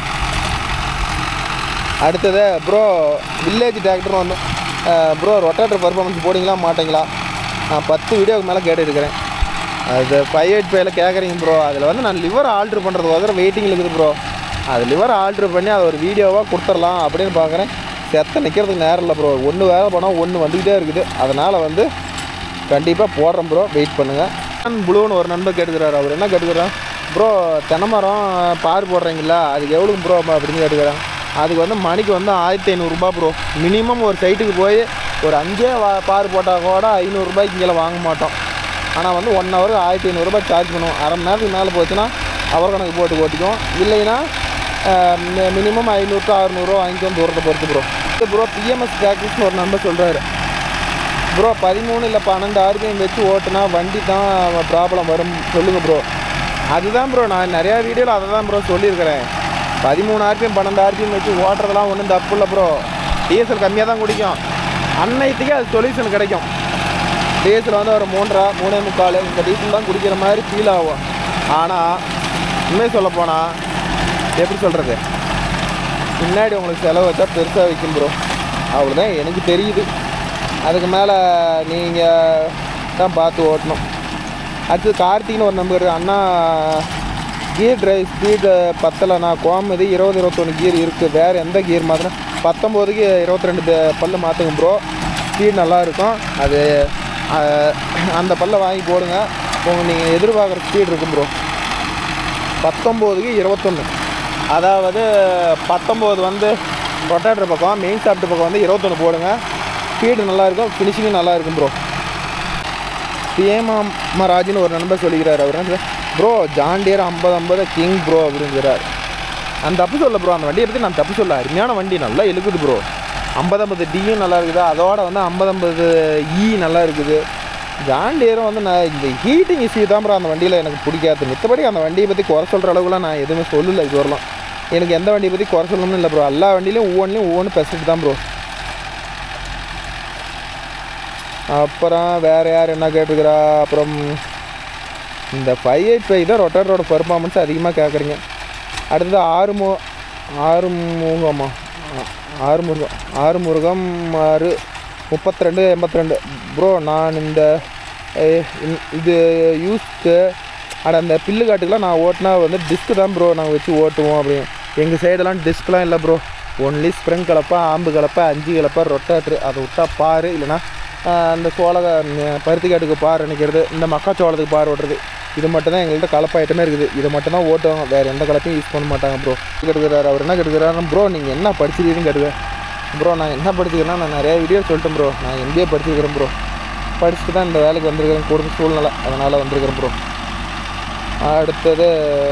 அடுத்தது ப்ரோ வில்லேஜ் டிராக்டர் வந்து ப்ரோ ரொட்டேட்டர் பர்ஃபார்மன்ஸ் போடுங்களா மாட்டீங்களா நான் பத்து வீடியோக்கு மேலே கேட்டுருக்கிறேன் அது ஃபைவ் எயிட் ஃபைவ்ல கேட்குறீங்க ப்ரோ அதில் வந்து நான் லிவர் ஆல்ட்ரு பண்ணுறது வர வெயிட்டிங்கில் இருக்குது ப்ரோ அது லிவர் ஆல்ட்ரு பண்ணி அதை ஒரு வீடியோவாக கொடுத்துடலாம் அப்படின்னு பார்க்குறேன் செத்த நிற்கிறதுக்கு நேரம் இல்லை ப்ரோ ஒன்று வேலை போனால் ஒன்று வந்துக்கிட்டே இருக்குது அதனால் வந்து கண்டிப்பாக போடுறேன் ப்ரோ வெயிட் பண்ணுங்கள் ப்ளூன்னு ஒரு நண்பர் கேட்டுக்கிறாரு அவர் என்ன கேட்டுக்கிறார் ப்ரோ தென்னை மரம் பார் போடுறீங்களா அதுக்கு எவ்வளோ ப்ரோ அப்படின்னு கேட்டுக்கிறாங்க அதுக்கு வந்து மணிக்கு வந்து ஆயிரத்தி ஐநூறுரூபா ப்ரோ மினிமம் ஒரு சைட்டுக்கு போய் ஒரு அஞ்சே வா பார் போட்டால் கூட ஐநூறுரூபாய்க்கு கீழே வாங்க மாட்டோம் ஆனால் வந்து ஒன் ஹவர் ஆயிரத்தி ஐநூறுரூபா சார்ஜ் பண்ணுவோம் அரை மணி நேரத்துக்கு மேலே போச்சுன்னா அவர் கணக்கு போட்டு ஓட்டிக்குவோம் இல்லைன்னா மினிமம் ஐநூறு டு அறுநூறுவா வாங்கிக்குவோம் தூரத்தை பொறுத்து ப்ரோ ப்ரோ பிஎம்எஸ் ப்ராக்டிஸ்னு ஒரு நண்பர் சொல்கிறாரு ப்ரோ பதிமூணு இல்லை பன்னெண்டு ஆர்பிஎம் வச்சு ஓட்டுனா வண்டி தான் ப்ராப்ளம் வரும் சொல்லுங்கள் ப்ரோ அதுதான் ப்ரோ நான் நிறையா வீடியோவில் அதை தான் ப்ரோ சொல்லியிருக்கிறேன் பதிமூணு ஆர்பிஎம் பன்னெண்டு ஆர்பிஎம் வச்சு ஓட்டுறதெல்லாம் ஒன்றும் தப்பு இல்லை ப்ரோ டீசல் கம்மியாக தான் குடிக்கும் அன்னைத்துக்கே அது சொல்யூஷன் கிடைக்கும் டீசல் வந்து ஒரு மூன்றரை மூணே முக்கால் இந்த டீசல் தான் குடிக்கிற மாதிரி ஃபீல் ஆகும் ஆனால் உண்மையை சொல்ல போனால் எப்படி சொல்கிறது பின்னாடி உங்களுக்கு செலவு வச்சா பெருசாக வைக்கும் ப்ரோ அவ்வளோதான் எனக்கு தெரியுது அதுக்கு மேலே நீங்கள் தான் பார்த்து ஓட்டணும் அடுத்து கார்த்திக்னு ஒரு நம்பர் அண்ணா கியர் டிரைவ் ஸ்பீடு பத்தலைண்ணா கோமதி இருபது இருபத்தொன்று கியர் இருக்குது வேறு எந்த கியர் மாற்றினா பத்தொம்போதுக்கு இருபத்தி ரெண்டு பல்லு மாற்றுங்க ப்ரோ ஸ்பீட் நல்லா இருக்கும் அது அஹ், அந்த பல்லை வாங்கி போடுங்க உங்கள் நீங்கள் எதிர்பார்க்குற ஸ்பீட் இருக்கும் ப்ரோ பத்தொம்போதுக்கு இருபத்தொன்று அதாவது பத்தொம்போது வந்து ரொட்டேட்டர் பக்கம் மெயின் சாப்பிட்டு பக்கம் வந்து இருபத்தொன்று போடுங்க ஸ்பீடு நல்லா இருக்கும் ஃபினிஷிங்கும் நல்லா இருக்கும் ப்ரோ சிஎம்ராஜின்னு ஒரு நண்பர் சொல்லிக்கிறார் அவர் ப்ரோ ஜாண்டியர் ஐம்பது ஐம்பது கிங் ப்ரோ அப்படிங்கிறார் அந்த தப்பு சொல்ல ப்ரோ அந்த வண்டியை பற்றி நான் தப்பு சொல்ல அருமையான வண்டி நல்லா இழுக்குது ப்ரோ ஐம்பது ஐம்பது டியும் நல்லா இருக்குது அதோட வந்து ஐம்பது ஐம்பது இ நல்லா இருக்குது ஜாண்டியரும் வந்து நான் இந்த ஹீட்டிங் இஷ்யூ தான் ப்ரோ அந்த வண்டியில் எனக்கு பிடிக்காது மித்தபடி அந்த வண்டியை பற்றி குறை சொல்கிற அளவுக்குலாம் நான் எதுவுமே சொல்லலை இது வரலாம் எனக்கு எந்த வண்டியை பற்றி குறை சொல்லணும்னு இல்லை ப்ரோ எல்லா வண்டியிலையும் ஒவ்வொன்றிலையும் ஒவ்வொன்று பெஸ்ட்டு தான் ப்ரோ அப்புறம் வேறு யார் என்ன கேட்டுக்கிறா அப்புறம் இந்த ஃபைவ் எயிட் ஃபைவ் தான் ரொட்டரோட பர்ஃபார்மன்ஸ் அதிகமாக கேட்குறீங்க அடுத்தது ஆறு மு ஆறு முகமா ஆறு முருகம் ஆறு முருகம் ஆறு முப்பத்தி ரெண்டு எண்பத்தி ரெண்டு ப்ரோ நான் இந்த eh, இந்த- இது யூஸ்க்கு அட அந்த பில்லு காட்டுக்கெலாம் நான் ஓட்டினா வந்து டிஸ்க்கு தான் ப்ரோ நாங்கள் வச்சு ஓட்டுவோம் அப்படின்னு எங்கள் சைடெல்லாம் டிஸ்க்லாம் இல்லை ப்ரோ ஒன்லி ஸ்ப்ரிங் கலப்பா ஆம்பு கலப்பா அஞ்சு கலப்பா ரொட்டேட்ரு அதை விட்டா பாரு இல்லைன்னா ஆஹ், அந்த சோள பருத்தி காட்டுக்கு பார் நினைக்கிறது இந்த மக்காச்சோளத்துக்கு பார் ஓட்டுறது இது மட்டும் தான் எங்கள்கிட்ட கலப்பு ஐட்டமே இருக்குது இதை மட்டும் தான் ஓட்டுவாங்க வேறு எந்த கலப்பையும் யூஸ் பண்ண மாட்டாங்க ப்ரோ கெடுக்கிறாரு அவர் என்ன கெடுக்கிறாரு ப்ரோ நீங்கள் என்ன படிச்சிருக்கீங்கன்னு கேட்டுக்க ப்ரோ நான் என்ன படிச்சிருக்கேன்னா நான் நிறைய வீடியோ சொல்லிட்டேன் ப்ரோ நான் எம்பிஏ படிச்சிருக்கிறேன் ப்ரோ படிச்சுட்டு தான் இந்த வேலைக்கு வந்திருக்கிறேன் குடும்ப சூழ்நிலை அதனால் வந்திருக்கிறேன் ப்ரோ அடுத்தது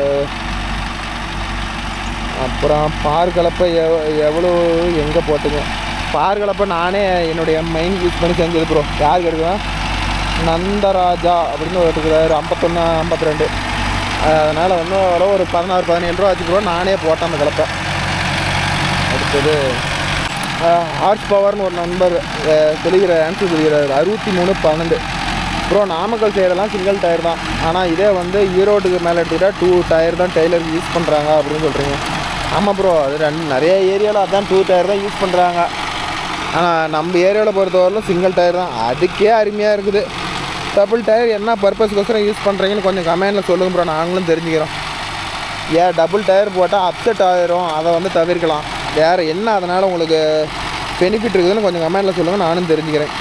அப்புறம் பார் கலப்பை எவ் எவ்வளோ எங்கே போட்டுங்க பார் கலப்பை நானே என்னுடைய மைண்ட் யூஸ் பண்ணி செஞ்சது ப்ரோ யார் எடுக்குவேன் நந்தராஜா அப்படின்னு ஒருத்தர் ஐம்பத்தொன்று ஐம்பத்தி ரெண்டு அதனால் வந்து அவ்வளோ ஒரு பதினாறு பதினேழு ரூபா ஆச்சு ப்ரோ நானே போட்டேன் அந்த கலப்பை அடுத்தது ஹார்ஸ் பவர்னு ஒரு நண்பர் அஹ், சொல்லிக்கிற ஆன்சர் சொல்லிக்கிறார் அறுபத்தி மூணு பன்னெண்டு ப்ரோ நாமக்கல் சைடெல்லாம் சிங்கிள் டயர் தான் ஆனால் இதே வந்து ஈரோட்டுக்கு மேலே எடுத்துக்கிட்டால் டூ டயர் தான் டெய்லருக்கு யூஸ் பண்ணுறாங்க அப்படின்னு சொல்கிறீங்க ஆமாம் ப்ரோ அது ரெண்டு நிறைய ஏரியாவில் அதான் டூ டயர் தான் யூஸ் பண்ணுறாங்க ஆனால் நம்ம ஏரியாவில் பொறுத்தவரையிலும் சிங்கிள் டயர் தான் அதுக்கே அருமையாக இருக்குது டபுள் டயர் என்ன பர்பஸ்க்கோசரம் யூஸ் பண்ணுறீங்கன்னு கொஞ்சம் கமெண்டில் சொல்லுங்கள் ப்ரோ நாங்களும் தெரிஞ்சுக்கிறோம் ஏன் டபுள் டயர் போட்டால் அப்செட் ஆயிரும் அதை வந்து தவிர்க்கலாம் வேறு என்ன அதனால் உங்களுக்கு பெனிஃபிட் இருக்குதுன்னு கொஞ்சம் கமெண்டில் சொல்லுங்கள் நானும் தெரிஞ்சுக்கிறேன்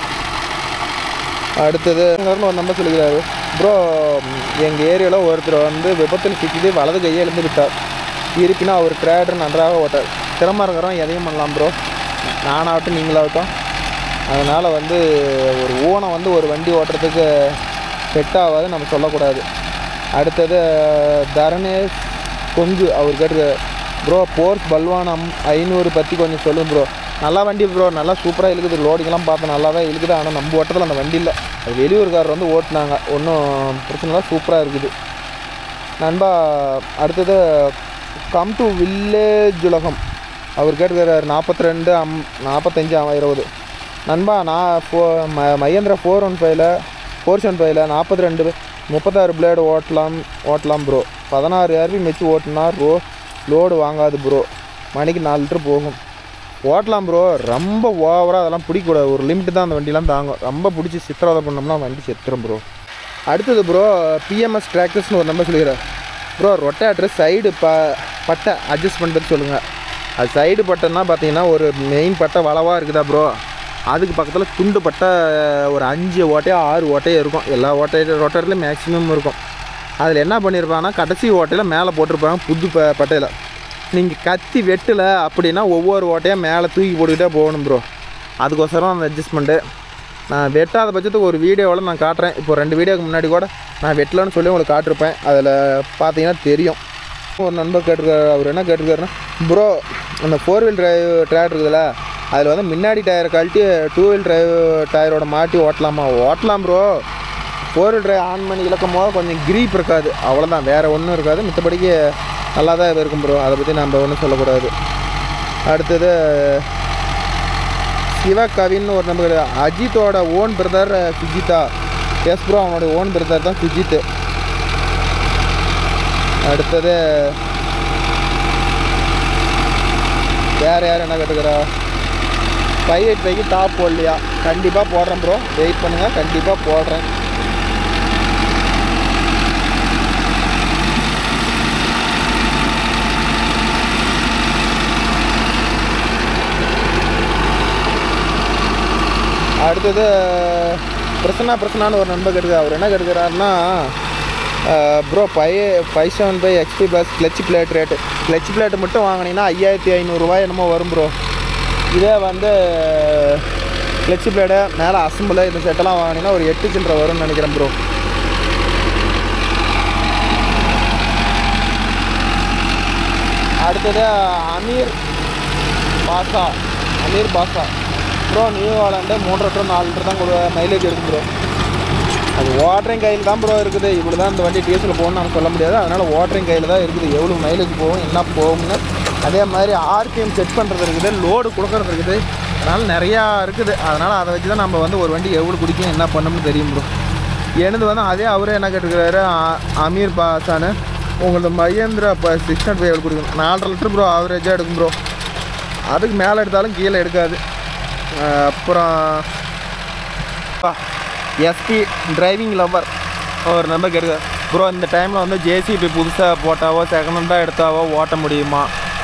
அடுத்தது ஒரு நம்பர் சொல்லுகிறாரு ப்ரோ எங்கள் ஏரியாவில் ஒருத்தர் வந்து விபத்தில் சிக்கிட்டு வலது கையை எழுந்து விட்டார் இருப்பினும் அவர் ட்ரேடர் நன்றாக ஓட்டார் திறமை இருக்கிறோம் எதையும் பண்ணலாம் ப்ரோ நானாகட்டும் நீங்களாகட்டும் அதனால் வந்து ஒரு ஊனம் வந்து ஒரு வண்டி ஓட்டுறதுக்கு செட் ஆகாது நம்ம சொல்லக்கூடாது அடுத்தது தரணேஷ் கொங்கு அவர் கேட்டு ப்ரோ போர்ஸ் பல்வானம் ஐநூறு பற்றி கொஞ்சம் சொல்லுங்க ப்ரோ நல்லா வண்டி ப்ரோ நல்லா சூப்பராக இழுக்குது லோடிங்கெல்லாம் பார்த்தா நல்லா தான் இழுக்குது ஆனால் நம்ம ஓட்டத்தில் அந்த வண்டி இல்லை அது வெளியூர்காரர் வந்து ஓட்டினாங்க ஒன்றும் பிரச்சனை இல்லை சூப்பராக இருக்குது நண்பா அடுத்தது கம் டு வில்லேஜ் உலகம் அவர் கேட்டுக்கிறார் நாற்பத்தி ரெண்டு அம் நாற்பத்தஞ்சு இருபது நண்பா நான் ஃபோ ம மகேந்திரா ஃபோர் ஒன் ஃபைவ்ல ஃபோர் ஒன் ஃபைவ்ல நாற்பத்தி ரெண்டு முப்பத்தாறு பிளேடு ஓட்டலாம் ஓட்டலாம் ப்ரோ பதினாறு ஆர்பி வச்சு ஓட்டினா ரோ லோடு வாங்காது ப்ரோ மணிக்கு நாலு லிட்டர் போகும் ஓட்டலாம் ப்ரோ ரொம்ப ஓவராக அதெல்லாம் பிடிக்கக்கூடாது ஒரு லிமிட் தான் அந்த வண்டிலாம் தாங்கும் ரொம்ப பிடிச்சி சித்திரவதை பண்ணோம்னா வண்டி செத்துரும் ப்ரோ அடுத்தது ப்ரோ பிஎம்எஸ் டிராக்டர்ஸ்னு ஒரு நம்பர் சொல்லிக்கிறேன் ப்ரோ ரொட்டேட்டர் சைடு ப பட்டை அட்ஜஸ்ட் பண்ணுறது சொல்லுங்கள் அது சைடு பட்டைன்னா பார்த்தீங்கன்னா ஒரு மெயின் பட்டை வளவாக இருக்குதா ப்ரோ அதுக்கு பக்கத்தில் துண்டு பட்டை ஒரு அஞ்சு ஓட்டையோ ஆறு ஓட்டையோ இருக்கும் எல்லா ஓட்டையும் ரொட்டேட்டர்லேயும் மேக்ஸிமம் இருக்கும் அதில் என்ன பண்ணியிருப்பாங்கன்னா கடைசி ஓட்டையில் மேலே போட்டிருப்பாங்க புது ப பட்டையில் நீங்கள் கத்தி வெட்டலை அப்படின்னா ஒவ்வொரு ஓட்டையாக மேலே தூக்கி போட்டுக்கிட்டே போகணும் ப்ரோ அதுக்கோசரம் அந்த அட்ஜஸ்ட்மெண்ட்டு நான் வெட்டாத பட்சத்துக்கு ஒரு வீடியோவில் நான் காட்டுறேன் இப்போ ரெண்டு வீடியோக்கு முன்னாடி கூட நான் வெட்டலன்னு சொல்லி உங்களுக்கு காட்டிருப்பேன் அதில் பார்த்தீங்கன்னா தெரியும் ஒரு நண்பர் கேட்டிருக்காரு அவர் என்ன கேட்டிருக்காருன்னா ப்ரோ அந்த ஃபோர் வீல் டிரைவ் டயர் இருக்குதுல்ல அதில் வந்து முன்னாடி டயரை கழட்டி டூ வீல் டிரைவ் டயரோட மாட்டி ஓட்டலாமா ஓட்டலாம் bro four wheel drive on பண்ணி இழக்கும் போது கொஞ்சம் கிரீப் இருக்காது அவ்வளோதான் வேறு ஒன்றும் இருக்காது மித்தபடிக்கு நல்லா தான் இருக்கும் ப்ரோ அதை பற்றி நம்ம ஒன்றும் சொல்லக்கூடாது அடுத்தது சிவகவின்னு ஒரு நம்பர் அஜித்தோட own brother Sujitha yes bro அவனோட ஓன் பிரதர் தான் சுஜித் அடுத்தது வேறு யார் என்ன கேட்டுக்கிறா ஃபைவ் எயிட் ஃபைவ்க்கு டாப் போடலையா கண்டிப்பாக போடுறேன் ப்ரோ வெயிட் பண்ணுங்கள் கண்டிப்பாக போடுறேன் அடுத்தது பிரசன்னா பிரசன்னான்னு ஒரு நண்பர் கேட்டுக்கார் அவர் என்ன கேட்டுக்கிறாருன்னா bro five five seven five XP plus clutch plate rate clutch plate மட்டும் வாங்கினீங்கன்னா ஐயாயிரத்தி ஐநூறுரூவா என்னமோ வரும் ப்ரோ இதே வந்து கிளச் பிளேடு மேலே அசம்பிள் இந்த செட்டெல்லாம் வாங்கினீங்கன்னா ஒரு எட்டு சில்லரை வரும்னு நினைக்கிறேன் ப்ரோ அடுத்தது Amir Basha Ameer Basha bro New Holland மூன்றரை டு நாலு லிட்டர் தான் கொடு மைலேஜ் எடுக்கும் ப்ரோ அது வாட்டரிங் கையில் தான் ப்ரோ இருக்குது இவ்வளோ தான் இந்த வண்டி டீசல் போகணும்னு நம்ம சொல்ல முடியாது அதனால் வாட்டரிங் கையில் தான் இருக்குது எவ்வளோ மைலேஜ் போகும் என்ன போகும்னு அதே மாதிரி ஆர்பிஎம் செட் பண்ணுறது இருக்குது லோடு கொடுக்கறது இருக்குது அதனால் நிறையா இருக்குது அதனால் அதை வச்சு தான் நம்ம வந்து ஒரு வண்டி எவ்வளோ குடிக்கும் என்ன பண்ணணும்னு தெரியும் ப்ரோ எனது வந்து அதே அவரே என்ன கேட்டுருக்கிறாரு அ- அமீர் பாசானு உங்களது மகேந்திரா இப்போ சிக்ஸ் ஹண்ட்ரட் ஃபைவ் கொடுக்கும் நாலரை லிட்டர் ப்ரோ ஆவரேஜாக எடுக்கும் ப்ரோ அதுக்கு மேலே எடுத்தாலும் கீழே எடுக்காது அஹ் அப்புறம் எஸ்பி டிரைவிங் லவர் ஒரு நம்பர் கேட்குது ப்ரோ இந்த டைமில் வந்து ஜேசிபி புதுசாக போட்டாவோ செகண்ட் ஹேண்டாக எடுத்தாவோ ஓட்ட முடியுமா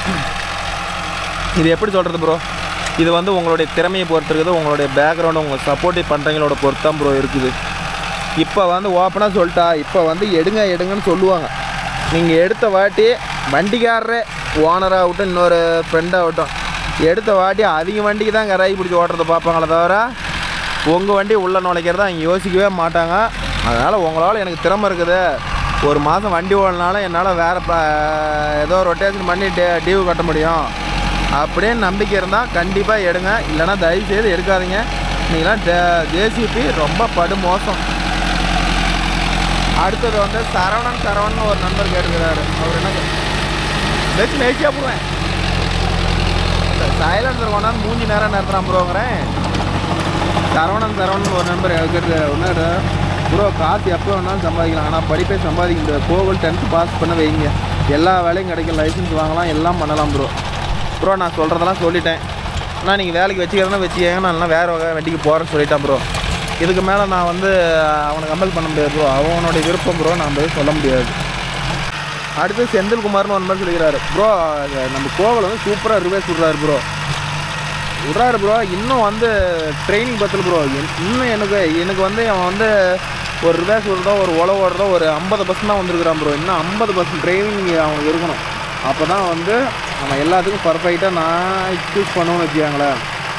இது எப்படி சொல்கிறது ப்ரோ இது வந்து உங்களுடைய திறமையை பொறுத்து இருக்குது உங்களுடைய பேக்ரவுண்டு உங்கள் சப்போர்ட்டிவ் பண்ணுறவங்களோட பொறுத்து தான் ப்ரோ இருக்குது இப்போ வந்து ஓப்பனாக சொல்லிட்டா இப்போ வந்து எடுங்க எடுங்கன்னு சொல்லுவாங்க நீங்கள் எடுத்த வாட்டி வண்டிக்காரரே ஓனராகட்டும் இன்னொரு ஃப்ரெண்டாகட்டும் எடுத்த வாட்டி அதிக வண்டிக்கு தான் கராய் பிடிச்சி ஓட்டுறதை பார்ப்பாங்களே தவிர உங்கள் வண்டி உள்ளே நுழைக்கிறத அவங்க யோசிக்கவே மாட்டாங்க அதனால் உங்களால் எனக்கு திறமை இருக்குது ஒரு மாதம் வண்டி ஓடினாலும் என்னால் வேறு ப ஏதோ ரொட்டேஷன் பண்ணி டே டியூ கட்ட முடியும் அப்படின்னு நம்பிக்கை இருந்தால் கண்டிப்பாக எடுங்க இல்லைன்னா தயவு செய்து எடுக்காதீங்க நீங்களாம் ஜேசிபி ரொம்ப படு மோசம் அடுத்தது வந்து சரவணன் சரவணன் ஒரு நண்பர் கேட்டுக்கிறாரு அவர் என்ன வச்சு மேய்ச்சியா போடுவேன் சைலன்சர் கொண்டாந்து மூஞ்சி நேரம் நிறுத்துறான் ப்ரோங்கிறேன் சரவணன் சரவணன் ஒரு நண்பர் கேட்டு ஒன்று ப்ரோ காசு எப்போ வேணாலும் சம்பாதிக்கலாம் ஆனால் படிப்பே சம்பாதிக்க முடியாது கோவில் டென்த்து பாஸ் பண்ண வைங்க எல்லா வேலையும் கிடைக்கும் லைசன்ஸ் வாங்கலாம் எல்லாம் பண்ணலாம் ப்ரோ ப்ரோ நான் சொல்கிறதெல்லாம் சொல்லிட்டேன் ஆனால் நீங்கள் வேலைக்கு வச்சுக்கிறதுனா வச்சுக்கங்க நான் இல்லைனா வேறு வகை வண்டிக்கு போகிறேன்னு சொல்லிட்டேன் ப்ரோ இதுக்கு மேலே நான் வந்து அவனை கம்பல் பண்ண முடியாது ப்ரோ அவனுடைய விருப்பம் ப்ரோ நான் போய் சொல்ல முடியாது அடுத்து செந்தில்குமார்னு ஒரு மாதிரி சொல்லிக்கிறாரு ப்ரோ நம்ம கோவில் வந்து சூப்பராக ரிவேஸ் விட்றாரு ப்ரோ விட்றாரு ப்ரோ இன்னும் வந்து ட்ரைனிங் பத்தில் ப்ரோ இன்னும் எனக்கு எனக்கு வந்து அவன் வந்து ஒரு ரிவேஸ் விடுறதோ ஒரு உழவு ஓடுறதோ ஒரு ஐம்பது பர்சன்ட் தான் வந்திருக்கிறான் ப்ரோ இன்னும் ஐம்பது பர்சன்ட் ட்ரைனிங் அவனுக்கு இருக்கணும் அப்போ தான் வந்து அவன் எல்லாத்துக்கும் பர்ஃபெக்டாக நான் சூஸ் பண்ணுவேன்னு வச்சுக்காங்களேன்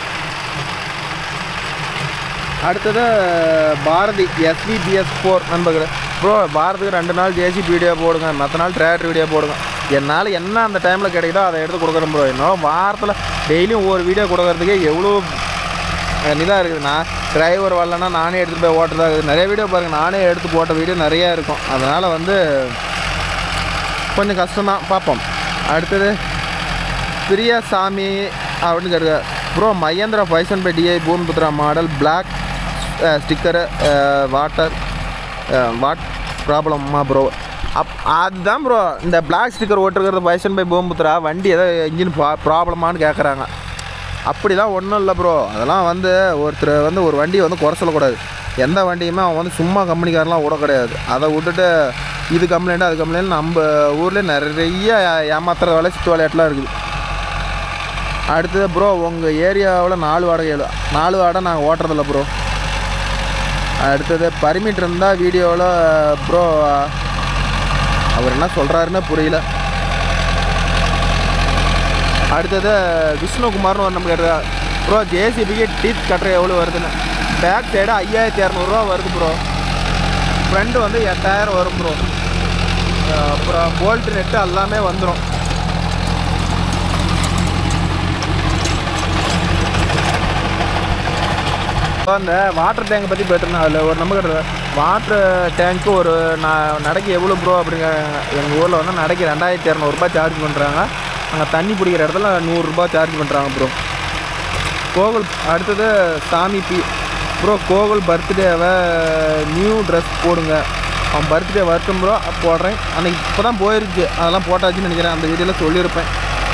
அடுத்தது பாரதி எஸ்விபிஎஸ் ஃபோர் நண்பர்களே ப்ரோ பாரதிக்கு ரெண்டு நாள் ஜேசிபி வீடியோ போடுங்க மற்ற நாள் டிராக்டர் வீடியோ போடுங்க என்னால் என்ன அந்த டைமில் கிடைக்குதோ அதை எடுத்து கொடுக்குறேன் ப்ரோ என்னால் வாரத்தில் டெய்லியும் ஒவ்வொரு வீடியோ கொடுக்கறதுக்கே எவ்வளோ இதாக இருக்குது நான் டிரைவர் வரலன்னா நானே எடுத்துகிட்டு போய் ஓட்டுறதா இருக்குது நிறைய வீடியோ பாருங்கள் நானே எடுத்து போட்ட வீடியோ நிறையா இருக்கும் அதனால் வந்து கொஞ்சம் கஷ்டம்தான் பார்ப்போம் அடுத்தது பிரியாசாமி அப்படின்னு கேட்டு bro Mahindra five seven five DI Bhoomiputra model black sticker water what ப்ராப்ளம்மா ப்ரோ அப் அதுதான் ப்ரோ இந்த பிளாக் ஸ்டிக்கர் ஓட்டுருக்கிறது ஃபைவ் செவன் பை பூம்புத்ரா வண்டி ஏதோ இன்ஜின் ப்ராப்ளமானு கேட்குறாங்க அப்படிலாம் ஒன்றும் இல்லை ப்ரோ அதெல்லாம் வந்து ஒருத்தர் வந்து ஒரு வண்டியை வந்து குறை சொல்லக்கூடாது எந்த வண்டியுமே அவன் வந்து சும்மா கம்பெனிக்காரெலாம் விட கிடையாது அதை விட்டுட்டு இது கம்ப்ளைண்ட் அது கம்ப்ளைண்ட் நம்ம ஊரில் நிறைய ஏமாத்துற வேலை சித்து விளையாட்டுலாம் இருக்குது அடுத்தது ப்ரோ உங்கள் ஏரியாவில் நாலு வாடகை எழு நாலு வாடகை நாங்கள் ஓட்டுறதில்ல ப்ரோ அடுத்தது பர்மிட் இருந்தால் வீடியோவில் ப்ரோ அவர் என்ன சொல்கிறாருன்னு புரியல அடுத்தது விஷ்ணுகுமார்னு ஒரு நம்ம கேட்டார் ப்ரோ ஜேசிபிக்கு டீத் கட்டுற எவ்வளோ வருதுன்னு பேக் சைடு ஐயாயிரத்தி இரநூறுவா வருது ப்ரோ ஃப்ரண்ட் வந்து எட்டாயிரம் வரும் ப்ரோ அப்புறம் போல்ட் நெட்டு எல்லாமே வந்துடும் அந்த வாட்டர் டேங்கை பற்றி போயிட்டுருந்தேன் அதில் ஒரு நம்ம கிட்ட வாட்டர் டேங்க்கு ஒரு நான் நடைக்கு எவ்வளோ ப்ரோ அப்படிங்க எங்கள் ஊரில் வந்து நடைக்கு ரெண்டாயிரத்தி இரநூறுபா சார்ஜ் பண்ணுறாங்க அங்கே தண்ணி பிடிக்கிற இடத்துல நூறுரூபா சார்ஜ் பண்ணுறாங்க ப்ரோ கோகுல் அடுத்தது சாமி பி ப்ரோ கோகுல் பர்த்டேவை நியூ ட்ரெஸ் போடுங்க அவன் பர்த்டே வரட்டும் ப்ரோ போடுறேன் அன்றைக்கி இப்போ தான் போயிருச்சு அதெல்லாம் போட்டாச்சுன்னு நினைக்கிறேன் அந்த வீடியோவில் சொல்லியிருப்பேன்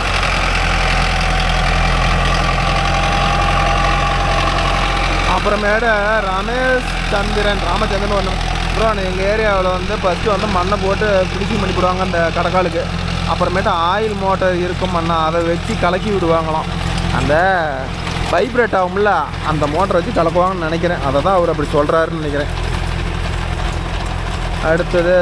அப்புறமேட ரமேஷ் சந்திரன் ராமச்சந்திரன் ஒன்று ப்ரோ எங்கள் ஏரியாவில் வந்து ஃபஸ்ட்டு வந்து மண்ணை போட்டு ஃபினிஷிங் பண்ணி போடுவாங்க அந்த கடக்காலுக்கு அப்புறமேட்டு ஆயில் மோட்டர் இருக்கும் மண்ணை அதை வச்சு கலக்கி விடுவாங்களாம் அந்த வைப்ரேட் ஆகும்ல அந்த மோட்டரை வச்சு கலக்குவாங்கன்னு நினைக்கிறேன் அதை தான் அவர் அப்படி சொல்கிறாருன்னு நினைக்கிறேன் அடுத்தது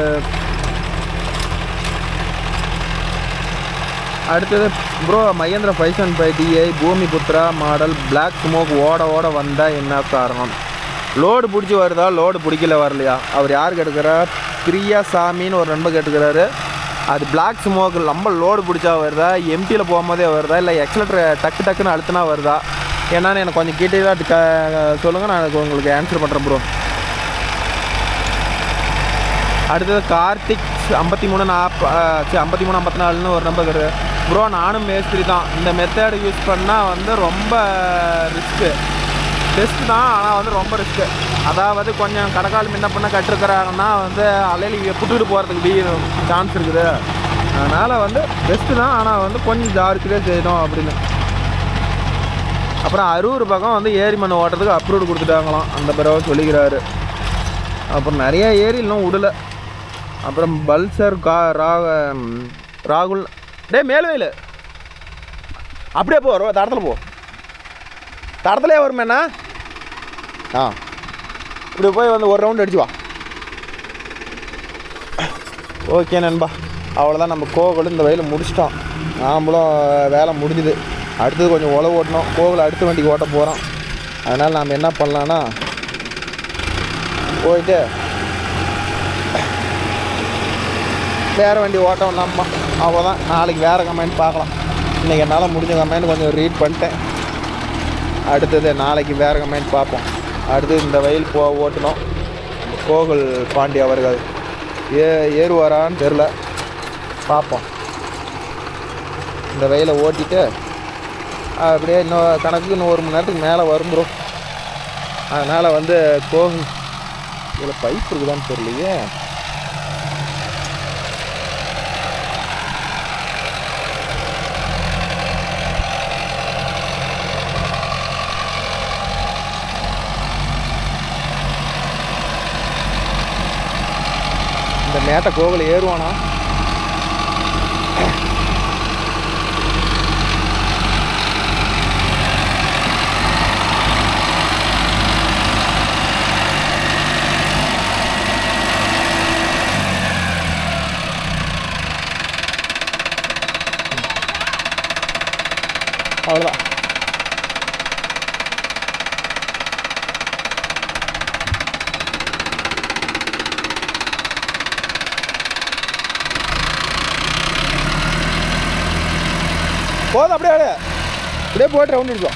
அடுத்தது bro Mahindra five seven five DI Bhoomiputra model black smoke ஓட ஓட வந்தால் என்ன காரணம் லோடு பிடிச்சி வருதா லோடு பிடிக்கல வரலையா அவர் யார் கேட்டுக்கிறா பிரியா சாமின்னு ஒரு நண்பர் கேட்டுக்கிறாரு அது பிளாக் ஸ்மோக் ரொம்ப லோடு பிடிச்சா வருதா எம்டியில் போகும்போதே வருதா இல்லை எக்ஸலேட்டர் டக்கு டக்குன்னு அழுத்தினா வருதா என்னன்னு எனக்கு கொஞ்சம் டீட்டெயிலாக க சொல்லுங்கள் நான் அதுக்கு உங்களுக்கு ஆன்சர் பண்ணுறேன் ப்ரோ அடுத்தது கார்த்திக் ஐம்பத்தி மூணு நாற்ப சரி ஐம்பத்தி மூணு ஐம்பத்தி நாலுன்னு ஒரு நம்பர் இருக்குது ப்ரோ நானும் மேஸ்திரி தான் இந்த மெத்தேடு யூஸ் பண்ணால் வந்து ரொம்ப ரிஸ்க்கு பெஸ்ட் தான் ஆனால் வந்து ரொம்ப ரிஸ்க்கு அதாவது கொஞ்சம் கடைக்கால் முன்ன பண்ண கட்டிருக்கிறாங்கன்னா வந்து அலையில் புட்டுக்கிட்டு போகிறதுக்கு பி சான்ஸ் இருக்குது அதனால் வந்து பெஸ்ட்டு தான் ஆனால் வந்து கொஞ்சம் ஜாக்கிரதையே செய்யணும் அப்படின்னு அப்புறம் அரூர் பக்கம் வந்து ஏரி மண் ஓட்டுறதுக்கு அப்ரூவ் கொடுத்துட்டாங்களாம் அந்த பிறவை சொல்லிக்கிறாரு அப்புறம் நிறைய ஏரி இன்னும் விடல அப்புறம் பல்சர் கா ராக ம், ராகுல் டேய் மேல்வேலு அப்படியே போ ரோ தடத்தில் போ தடத்துலேயே வருமேண்ணா ஆ இப்படி போய் வந்து ஒரு ரவுண்ட் அடிச்சு வா ஓகே நண்பா அவ்வளோதான் நம்ம கோவில் இந்த வயலில் முடிச்சிட்டோம் நாமளும் வேலை முடிஞ்சுது அடுத்தது கொஞ்சம் உழவு ஓட்டணும் கோவில் அடுத்த வண்டிக்கு ஓட்ட போகிறோம் அதனால் நாம் என்ன பண்ணலான்னா போயிட்டு வேறு வண்டி ஓட்டம் நம்ம அவ்வளோதான் நாளைக்கு வேறு கமெண்ட் பார்க்கலாம் இன்றைக்கி என்னால் முடிஞ்ச கமெண்ட் கொஞ்சம் ரீட் பண்ணிட்டேன் அடுத்தது நாளைக்கு வேறு கமெண்ட் பார்ப்போம் அடுத்தது இந்த வயல் போ ஓட்டணும் கோகுல் பாண்டி அவர்கள் ஏ ஏறுவாரான்னு தெரில பார்ப்போம் இந்த வயலை ஓட்டிட்டு அப்படியே இன்னும் கணக்கு இன்னும் ஒரு மணி நேரத்துக்கு மேலே வரும் ப்ரோ அதனால் வந்து கோகுல் இதில் பைப் இருக்குதான்னு தெரியலையே இந்த மேட்டை கோவில் ஏறுவானா அவ்வளோதான் போதும் அப்படியே ஆடு அப்படியே போட்டு ரவுண்ட் அடிச்சோம்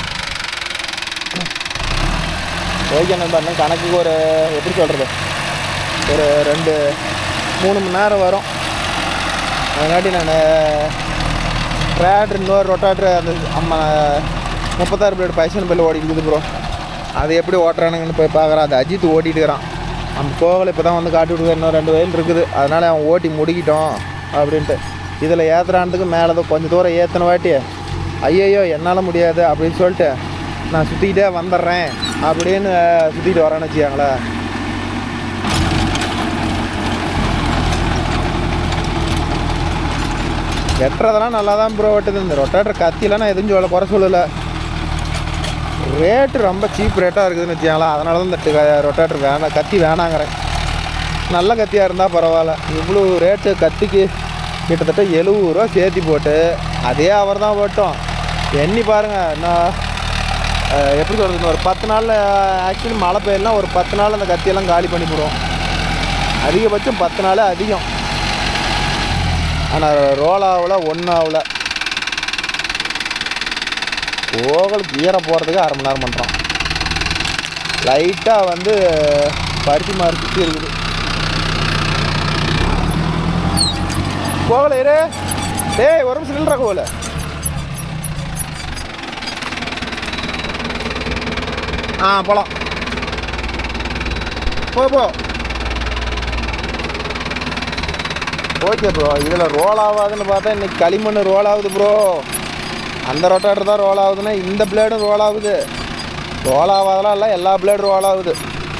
ஓகே நண்பா இன்னும் கணக்குக்கு ஒரு எப்படி சொல்கிறது ஒரு ரெண்டு மூணு மணி நேரம் வரும் அதுங்காட்டி நான் ட்ரேட்ரு இன்னொரு ரொட்டாட்ரு அந்த அம்மா முப்பத்தாறு பிளேட் பைசன் பில்லு ஓடிட்டு இருக்குது ப்ரோ அது எப்படி ஓட்டுறானுங்கன்னு போய் பார்க்குறான் அது அஜித் ஓட்டிட்டு இருக்கிறான் நம்ம கோவில் இப்போ தான் வந்து காட்டி விடுது இன்னும் ரெண்டு வயல் இருக்குது அதனால் அவன் ஓட்டி முடிக்கிட்டோம் அப்படின்ட்டு இதில் ஏற்றுறானதுக்கு மேலே தான் கொஞ்சம் தூரம் ஏற்றின வாட்டி ஐயையோ என்னால் முடியாது அப்படின்னு சொல்லிட்டு நான் சுற்றிக்கிட்டே வந்துடுறேன் அப்படின்னு சுற்றிட்டு வரேன்னு வச்சுக்காங்களேன் வெட்டுறதெல்லாம் நல்லா தான் ப்ரோ வெட்டுது இந்த ரொட்டேட்டர் கத்திலாம் நான் எதுவும் சொல்ல குறை சொல்லலை ரேட்டு ரொம்ப சீப் ரேட்டாக இருக்குதுன்னு வச்சுக்கோங்களேன் அதனால தான் இந்த ரொட்டேட்டர் வேணாம் கத்தி வேணாங்கிறேன் நல்ல கத்தியாக இருந்தால் பரவாயில்ல இவ்வளோ ரேட்டு கத்திக்கு கிட்டத்தட்ட எழுபது ரூபா சேர்த்தி போட்டு அதே அவர் தான் ஓட்டும் எண்ணி பாருங்கள் நான் அஹ், எப்படி சொல்கிறது ஒரு பத்து நாளில் ஆக்சுவலி மழை பெய்யலாம் ஒரு பத்து நாள் அந்த கத்தியெல்லாம் காலி பண்ணி போடுவோம் அதிகபட்சம் பத்து நாளே அதிகம் ஆனால் ரோல் ஆகல ஒன்றும் ஆகல ஓகல் கீரை போகிறதுக்கு அரை மணி நேரம் பண்ணுறோம் லைட்டாக வந்து பருத்தி மாறு சுற்றி இருக்குது போகல இரு டேய் ஒரு நிமிஷம் நில்றா கோவில் ஆ போகலாம் போ போ ஓகே ப்ரோ இதில் ரோல் ஆகாதுன்னு பார்த்தா இன்னைக்கு களிமண் ரோல் ஆகுது ப்ரோ அந்த ரொட்டாட்டர் தான் ரோல் ஆகுதுன்னா இந்த பிளேடும் ரோல் ஆகுது ரோல் ஆகாதெல்லாம் இல்லை எல்லா பிளேடும் ரோல் ஆகுது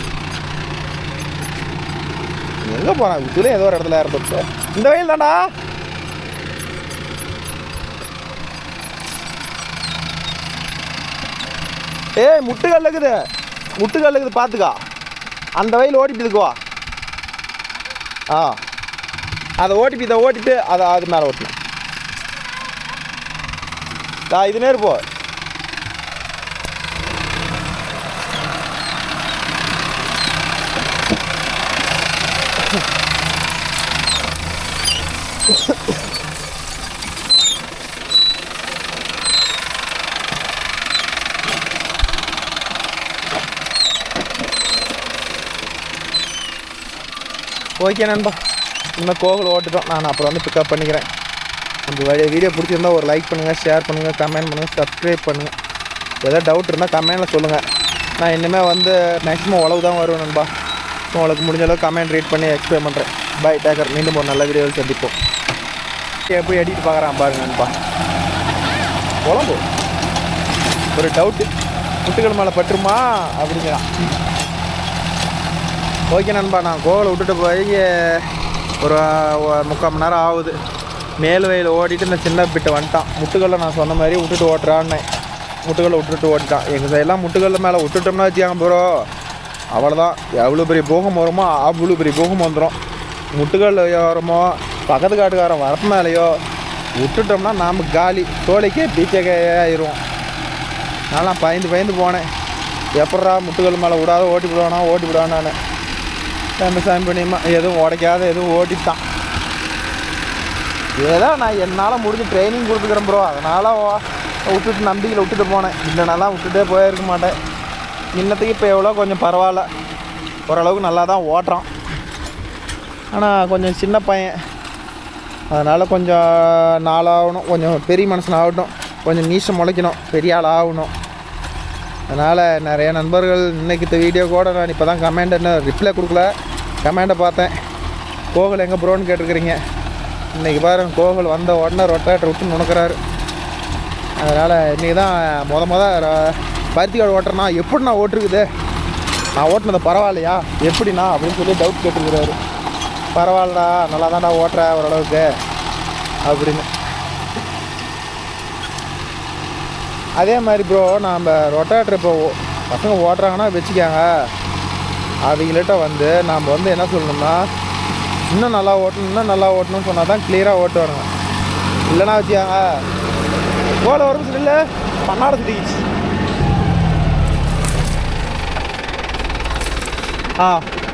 எங்கே போகிறான் இதுல ஏதோ ஒரு இடத்துல ஏற்பட்டு இந்த வயல் தான்டா ஏய் முட்டுக்கல் இருக்குது முட்டுக்கல் இருக்குது பார்த்துக்கா அந்த வயல் ஓடிட்டு இருக்குவா ஆ அதை ஓட்டிட்டு இதை ஓட்டிட்டு அதை அது மேலே ஓட்டணும் தா இது நேரு போ ஓகே நண்பா இனிமேல் கோகுல் ஓட்டுட்டோம் நான் அப்புறம் வந்து பிக்கப் பண்ணிக்கிறேன் இந்த வழி வீடியோ பிடிச்சிருந்தா ஒரு லைக் பண்ணுங்கள் ஷேர் பண்ணுங்கள் கமெண்ட் பண்ணுங்கள் சப்ஸ்கிரைப் பண்ணுங்கள் ஏதாவது டவுட் இருந்தால் கமெண்டில் சொல்லுங்கள் நான் இனிமேல் வந்து மேக்ஸிமம் உழவு தான் வருவேன் நண்பா உங்களுக்கு முடிஞ்ச அளவுக்கு கமெண்ட் ரீட் பண்ணி எக்ஸ்பிளைன் பண்ணுறேன் பை டேக்கர் மீண்டும் ஒரு நல்ல வீடியோவில் சந்திப்போம் எப்படி எடிட் பார்க்குறான் பாருங்க நண்பா குழம்பு ஒரு டவுட்டு முட்டுக்கள் மேலே பட்டுருமா அப்படிங்கிறான் ஓகே நண்பா நான் கோவிலை விட்டுட்டு போய் ஒரு ஒ- முக்கால் மணி நேரம் ஆகுது மேல் வயல் ஓடிட்டு இந்த சின்ன பிட்டை வந்துட்டான் முட்டுக்கல்ல நான் சொன்ன மாதிரி விட்டுட்டு ஓட்டுறான்னு முட்டுக்கல்ல விட்டுட்டு ஓட்டிட்டான் எங்கள் சைடெலாம் முட்டுக்கல்ல மேலே விட்டுட்டோம்னா வச்சுக்காங்க ப்ரோ அவ்வளோதான் எவ்வளோ பெரிய பூகம் வருமோ அவ்வளோ பெரிய பூகம் வந்துடும் முட்டுக்கல்ல ஓரமோ பக்கத்து காட்டுக்காரன் வரப்பு மேலேயோ விட்டுட்டோம்னா நாம் காலி தோலைக்கே பீச்சக்கே ஆயிரும் நான்லாம் பயந்து பயந்து போனேன் எப்பட்றா முட்டுக்கல் மேலே விடாத ஓட்டி விடுவானா ஓட்டி விடுவானான்னு சாமி சாமி பண்ணியம்மா எதுவும் உடைக்காத எதுவும் ஓட்டிட்டான் ஏதோ நான் என்னால் முடிஞ்ச ட்ரைனிங் கொடுத்துக்கிறேன் ப்ரோ அதனால் விட்டுட்டு நம்பிக்கையில் விட்டுட்டு போனேன் இல்லைனாலாம் விட்டுட்டே போயிருக்க மாட்டேன் இன்னத்துக்கு இப்போ எவ்வளோ கொஞ்சம் பரவாயில்ல ஓரளவுக்கு நல்லா தான் ஓட்டுறான் ஆனால் கொஞ்சம் சின்ன பையன் அதனால் கொஞ்சம் நாளாகணும் கொஞ்சம் பெரிய மனுஷன் ஆகட்டும் கொஞ்சம் மீசம் முளைக்கணும் பெரிய ஆள் ஆகணும் அதனால் நிறைய நண்பர்கள் இன்னைக்கு இந்த வீடியோ கூட நான் இப்போ தான் கமெண்ட் என்ன ரிப்ளை கொடுக்கல கமெண்ட்டை பார்த்தேன் கோகுல் எங்கே ப்ரோன்னு கேட்டிருக்கிறீங்க இன்றைக்கி பாருங்க கோகுல் வந்த உடனே ரொட்டாட்டர் விட்டு நுணுக்கிறாரு அதனால் இன்றைக்கி தான் முத முத ர- பருத்தி காடு ஓட்டுறேன்னா எப்படி நான் ஓட்டிருக்குது நான் ஓட்டினது பரவாயில்லையா எப்படிண்ணா அப்படின்னு சொல்லி டவுட் கேட்டுருக்கிறாரு பரவாயில்லடா நல்லா தான்டா ஓட்டுற ஓரளவுக்கு அப்படின்னு அதே மாதிரி ப்ரோ நாம் ரொட்டாட்டர் இப்போ ஓ- பசங்க ஓட்டுறாங்கன்னா வச்சுக்காங்க அவங்கள்ட்ட வந்து நாம் வந்து என்ன சொல்லணும்னா இன்னும் நல்லா ஓட்டணும் இன்னும் நல்லா ஓட்டணும்னு சொன்னால் தான் கிளியராக ஓட்டுவானுங்க இல்லைன்னா வச்சுக்காங்க ஓட வரும் இல்லை பண்ணாட சுட்டிக்கிச்சு ஆ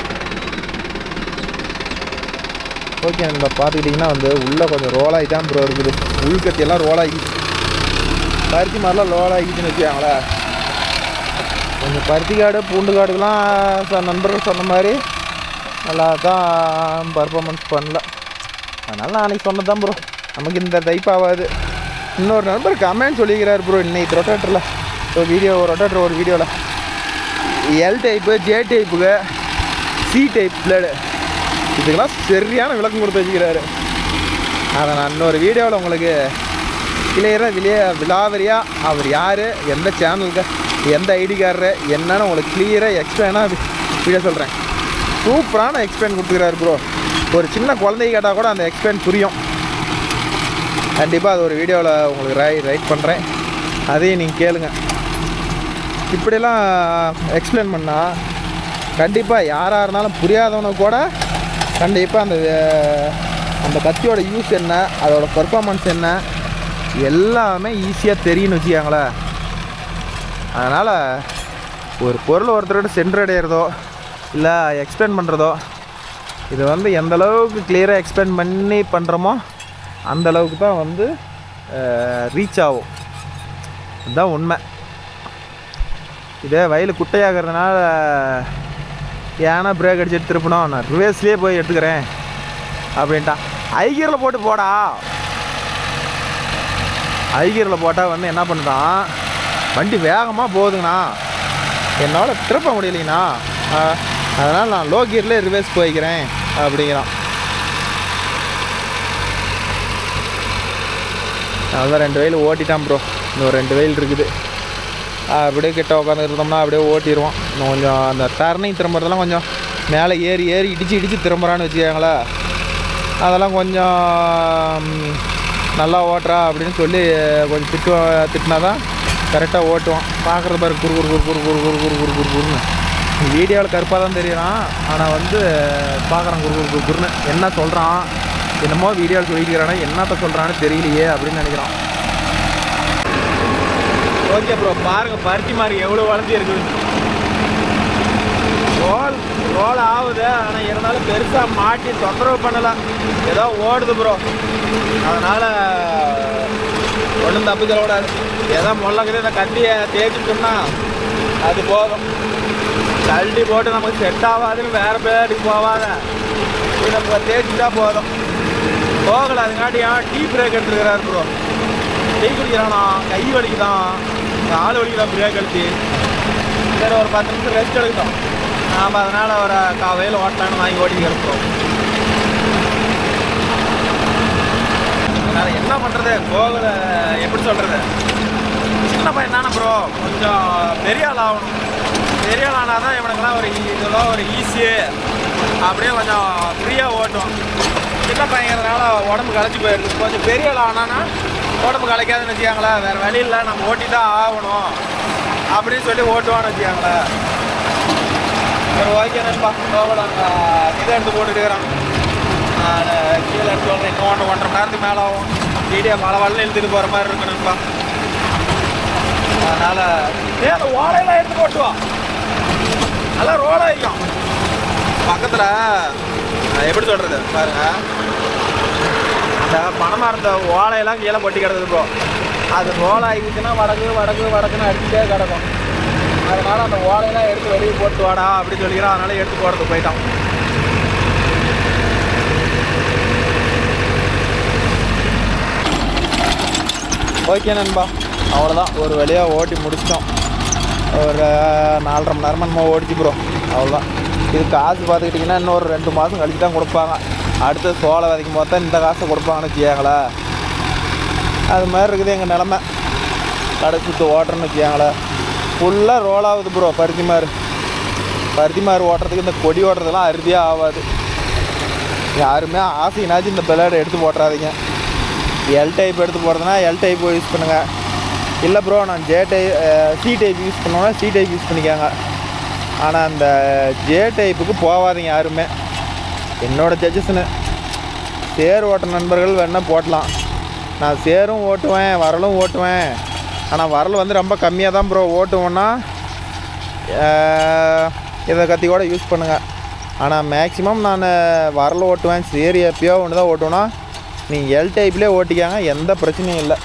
ஓகே நண்பா பார்த்துக்கிட்டிங்கன்னா வந்து உள்ளே கொஞ்சம் ரோலாகி தான் ப்ரோ இருக்குது உள்கத்தியெல்லாம் ரோலாகி பருத்தி மாதிரிலாம் லோடாகிட்டுன்னு வச்சுக்காங்களேன் கொஞ்சம் பருத்தி காடு பூண்டு காடுக்கெலாம் ச- நண்பர்கள் சொன்ன மாதிரி நல்லா தான் பர்ஃபார்மன்ஸ் பண்ணல அதனால் நான் அன்றைக்கி சொன்னது தான் ப்ரோ நமக்கு இந்த டைப் ஆகாது இன்னொரு நண்பர் கமெண்ட் சொல்லிக்கிறார் ப்ரோ இன்னைக்கு ரொட்டேட்டரில் ஒரு வீடியோ ஒரு ரொட்டேட்டர் ஒரு வீடியோவில் எல் டைப்பு ஜே டைப்புக்கு சி டைப் பிளேடு இதுக்கெல்லாம் சரியான விளக்கம் கொடுத்து வச்சுக்கிறாரு அதை நான் இன்னொரு வீடியோவில் உங்களுக்கு கிளியராக விளைய விலாவரியாக அவர் யார் எந்த சேனலுக்கு எந்த ஐடிக்காரரு என்னன்னு உங்களுக்கு கிளியராக எக்ஸ்பிளைனாக வீடியோ சொல்கிறேன் சூப்பரான எக்ஸ்பிளைன் கொடுத்துக்கிறாரு ப்ரோ ஒரு சின்ன குழந்தை கேட்டால் கூட அந்த எக்ஸ்பிளைன் புரியும் கண்டிப்பாக அது ஒரு வீடியோவில் உங்களுக்கு ரை ரைட் பண்ணுறேன் அதையும் நீங்கள் கேளுங்க இப்படியெல்லாம் எக்ஸ்பிளைன் பண்ணால் கண்டிப்பாக யாராக இருந்தாலும் புரியாதவனுக்கு கூட கண்டிப்பாக அந்த அஹ், அந்த கத்தியோட யூஸ் என்ன அதோட பர்ஃபார்மன்ஸ் என்ன எல்லாமே ஈஸியாக தெரியும்னு வச்சுக்காங்களேன் அதனால் ஒரு பொருள் ஒருத்தரோட சென்றடைகிறதோ இல்லை எக்ஸ்பிளைன் பண்ணுறதோ இது வந்து எந்த அளவுக்கு கிளியராக எக்ஸ்பிளைன் பண்ணி பண்ணுறோமோ அந்த அளவுக்கு தான் வந்து ரீச் ஆகும் இதுதான் உண்மை இதே வயல் குட்டையாகிறதுனால ஏன்னா பிரேக் அடிச்சு எடுத்து திருப்பணும் நான் ரிவேர்ஸ்லேயே போய் எடுத்துக்கிறேன் அப்படின்ட்டான் ஐகியரில் போட்டு போடா ஐகியரில் போட்டால் வந்து என்ன பண்ணுறான் வண்டி வேகமாக போகுதுங்கண்ணா என்னால் திருப்ப முடியலைங்கண்ணா அதனால் நான் லோ கியர்லேயே ரிவேர்ஸ் போய்க்கிறேன் அப்படிங்கிறான் அதான் ரெண்டு வெயில் ஓட்டிட்டான் ப்ரோ இன்னும் ரெண்டு வெயில் இருக்குது அப்படியே கிட்ட உட்காந்து இருந்தோம்னா அப்படியே ஓட்டிடுவோம் இன்னும் கொஞ்சம் அந்த டர்னிங் திரும்புறதெல்லாம் கொஞ்சம் மேலே ஏறி ஏறி இடித்து இடித்து திரும்புறான்னு வச்சுக்கோங்களேன் அதெல்லாம் கொஞ்சம் ம், நல்லா ஓட்டுறா அப்படின்னு சொல்லி கொஞ்சம் திட்டு திட்டினா தான் கரெக்டாக ஓட்டுவான் பார்க்குறது பாரு குறு குறு குறு குறு குறு குறு குறு குறு குறு குருன்னு வீடியோவில் கருப்பாக தான் தெரியறான் ஆனால் வந்து பார்க்குறான் குரு குரு குரு குருன்னு என்ன சொல்கிறான் என்னமோ வீடியோவில் சொல்லிக்கிறானா என்னத்த சொல்கிறான்னு தெரியலையே அப்படின்னு நினைக்கிறான் ஓகே ப்ரோ பாருங்க பருத்தி மாதிரி எவ்வளோ வளர்ச்சி இருக்குது ரோல் ரோல் ஆகுது ஆனால் இருந்தாலும் பெருசாக மாட்டி தொந்தரவு பண்ணலை ஏதோ ஓடுது ப்ரோ அதனால் ஒன்றும் தப்பு சொல்லக்கூடாது ஏதோ முள்ளக்குது இந்த கத்தியை தேய்ச்சிட்டோம்னா அது போதும் தள்ளி போட்டு நமக்கு செட் ஆகாதுன்னு வேறு பேருக்கு போகாத இதை இப்போ தேய்ச்சிட்டா போதும் போகலை அதுங்காட்டியும் டீ பிரேக் எடுத்துருக்கிறாரு ப்ரோ டீ குடிக்கிறானா கை வலிக்குதான் கால் வலிக்குதான் பிரேக் எடுத்து சரி ஒரு பத்து நிமிஷம் ரெஸ்ட் எடுக்கட்டும் நாம் அதனால் ஒரு காலையில் ஓட்டலான்னு வாங்கி ஓட்டிட்டு இருக்கிறோம் அதனால் என்ன பண்ணுறது கோகுல எப்படி சொல்கிறது சின்ன பையன் தானே ப்ரோ கொஞ்சம் பெரிய ஆள் ஆகணும் பெரிய ஆள் ஆனால் தான் இவனுக்கெல்லாம் ஒரு ஈ- இதெல்லாம் ஒரு ஈஸி அப்படியே கொஞ்சம் ஃப்ரீயாக ஓட்டும் சின்ன பையங்கிறதுனால உடம்பு களைச்சி போயிடுது கொஞ்சம் பெரிய ஆள் ஆனானா உடம்பு களைக்காதுன்னு வச்சுக்காங்களேன் வேறு வழி இல்லை நம்ம ஓட்டி தான் ஆகணும் அப்படின்னு சொல்லி ஓட்டுவான்னு வச்சுக்காங்களேன் சரி ஓகே நண்பா கோகுல அங்கே இதை எடுத்து போட்டுட்டு இருக்கிறான் நான் கீழே எடுத்து வரேன் இன்னும் ஒன்று ஒன்றரை மணி நேரத்துக்கு மேலே ஆகும் வீடியோ மழை வல்ல எழுதிட்டு போகிற மாதிரி இருக்கு நண்பா அதனால் ஏ அந்த ஓலையெல்லாம் எடுத்து போட்டு வா நல்லா ரோல் ஆகிக்கும் பக்கத்தில் எப்படி சொல்கிறது பாருங்க இந்த பணமாக இருந்த ஓலையெல்லாம் கீழே கொட்டி கிடக்குது ப்ரோ அது ரோல் ஆகிடுச்சுன்னா வடக்கு வடக்கு வடக்குன்னு அடிச்சுட்டே கிடக்கும் அதனால அந்த ஓலையெல்லாம் எடுத்து வெளியே போட்டு வாடா அப்படின்னு சொல்லிக்கிறான் அதனால எடுத்து போடுறது போயிட்டான் ஓகே நண்பா அவ்வளோதான் ஒரு வழியாக ஓட்டி முடிச்சிட்டோம் ஒரு நாலரை மணி நேரமாக நம்ம ஓடிச்சு ப்ரோ அவ்வளோதான் இது காசு பார்த்துக்கிட்டிங்கன்னா இன்னும் ஒரு ரெண்டு மாதம் கழிச்சு தான் கொடுப்பாங்க அடுத்து சோளம் விதைக்கும் போது தான் இந்த காசை கொடுப்பாங்கன்னு வச்சுக்காங்களே அது மாதிரி இருக்குது எங்கள் நிலமை கடை சுற்று ஓட்டுறேன்னு வச்சுக்காங்களே ஃபுல்லாக ரோல் ஆகுது ப்ரோ பருத்தி மாறு பருத்தி மாறு ஓட்டுறதுக்கு இந்த கொடி ஓட்டுறதுலாம் அறுதியாக ஆகாது யாருமே ஆசைனாச்சும் இந்த பிளேடை எடுத்து போட்டுறாதீங்க எல் டைப் எடுத்து போகிறதுனா எல் டைப் யூஸ் பண்ணுங்கள் இல்லை ப்ரோ நான் J type C type use பண்ணுவேன்னா சி டைப் யூஸ் பண்ணிக்கோங்க ஆனால் அந்த ஜே டைப்புக்கு போகாதீங்க யாருமே என்னோட சஜஷனு சேர் ஓட்டுற நண்பர்கள் வேணால் போட்டலாம் நான் சேரும் ஓட்டுவேன் வரலும் ஓட்டுவேன் ஆனால் வரல் வந்து ரொம்ப கம்மியாக தான் ப்ரோ ஓட்டுவோன்னா அஹ், இதை கத்தி கூட யூஸ் பண்ணுங்கள் ஆனால் மேக்ஸிமம் நான் வரல ஓட்டுவேன் சேரி எப்பயோ ஒன்று தான் ஓட்டுவேன்னா நீங்கள் எல் டைப்லேயே ஓட்டிக்காங்க எந்த பிரச்சனையும் இல்லை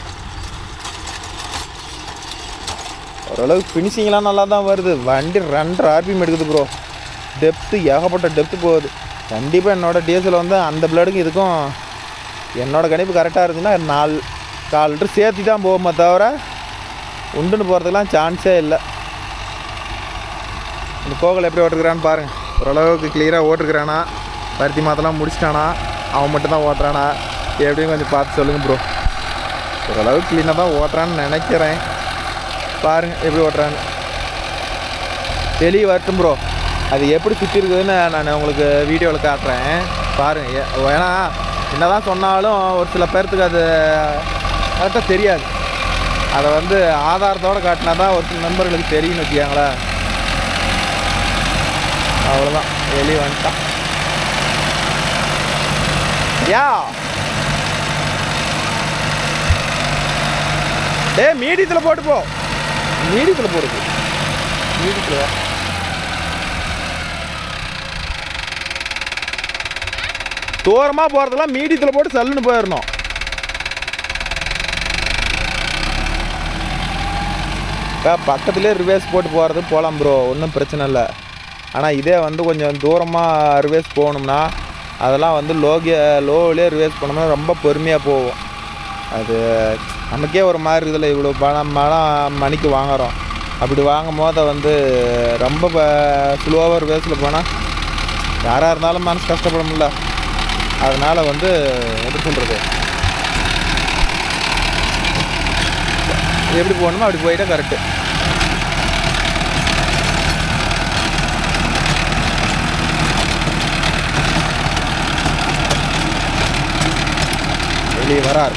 ஓரளவுக்கு ஃபினிஷிங்லாம் நல்லா தான் வருது வண்டி ரெண்டரை ஆர்பிஎம் எடுக்குது ப்ரோ டெப்த்து ஏகப்பட்ட டெப்த்து போகுது கண்டிப்பாக என்னோட டிஎஸ்எல் வந்து அந்த பிளேடுக்கும் இதுக்கும் என்னோட கணிப்பு கரெக்டாக இருந்துச்சுன்னா நாலு கால் லிட்டர் சேர்த்து தான் போகுமே தவிர உண்டுன்னு போகிறதுக்கெலாம் சான்ஸே இல்லை இந்த கோகல் எப்படி ஓட்டுக்கிறான்னு பாருங்கள் ஓரளவுக்கு கிளியராக ஓட்டுருக்கிறானா பருத்தி மாத்தெல்லாம் முடிச்சிட்டானா அவன் மட்டும் தான் ஓட்டுறானா எப்படின்னு கொஞ்சம் பார்த்து சொல்லுங்கள் ப்ரோ ஓரளவுக்கு க்ளீனாக தான் ஓட்டுறான்னு நினைக்கிறேன் பாருங்கள் எப்படி ஓட்டுறான்னு வெளியே வரட்டும் ப்ரோ அது எப்படி சுற்றி இருக்குதுன்னு நான் உங்களுக்கு வீடியோவில் காட்டுறேன் பாருங்கள் ஏன்னா என்னதான் சொன்னாலும் ஒரு சில பேர்த்துக்கு அது கரெக்டாக தெரியாது அதை வந்து ஆதாரத்தோடு காட்டினா தான் ஒரு சில நண்பர்களுக்கு தெரியும்னு வச்சுக்கோங்களேன் அவ்வளோதான் வெளியே வந்துட்டான் யா டேய் மீடியத்தில் போட்டு போ மீடியத்தில் போடுது மீடியத்தில் வா தூரமாக போகிறதெல்லாம் மீடியத்தில் போட்டு சல்லுன்னு போயிடணும் அக்கா, பக்கத்துலேயே ரிவேஸ் போட்டு போகிறது போகலாம் ப்ரோ ஒன்றும் பிரச்சனை இல்லை ஆனால் இதே வந்து கொஞ்சம் தூரமாக ரிவேஸ் போகணும்னா அதெல்லாம் வந்து லோகே லோவிலே ரிவேஸ் பண்ணோம்னா ரொம்ப பொறுமையாக போகும் அது நமக்கே ஒரு மாதிரி இதில் இவ்வளோ பணம் பணம் மணிக்கு வாங்குறோம் அப்படி வாங்கும் போது வந்து ரொம்ப ஸ்லோவாக ரிவேஸில் போனால் யாராக இருந்தாலும் மனசு கஷ்டப்படும்ல அதனால் வந்து எப்படி சொல்கிறது எப்படி போகணுமோ அப்படி போயிட்டா கரெக்டு வெளியே வரார்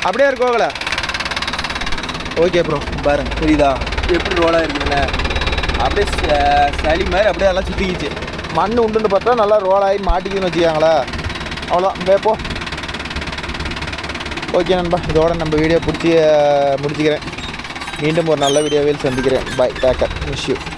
அப்படியே இருக்கோங்களா ஓகே ப்ரோ பாருங்க புரியுதா எப்படி ரோலாக இருக்குதுல்ல அப்படியே ச- சளி மாதிரி அப்படியே எல்லாம் சுற்றிக்கிச்சு மண் உண்டுன்னு பார்த்தா நல்லா ரோலாகி மாட்டிக்குதுன்னு வச்சுக்காங்களா அவ்வளோதான் வேப்போ ஓகே நண்பா இதோட நம்ம வீடியோ பிடிச்சி முடிச்சுக்கிறேன் மீண்டும் ஒரு நல்ல வீடியோவில் சந்திக்கிறேன் பை டேக்கர் மிஸ் யூ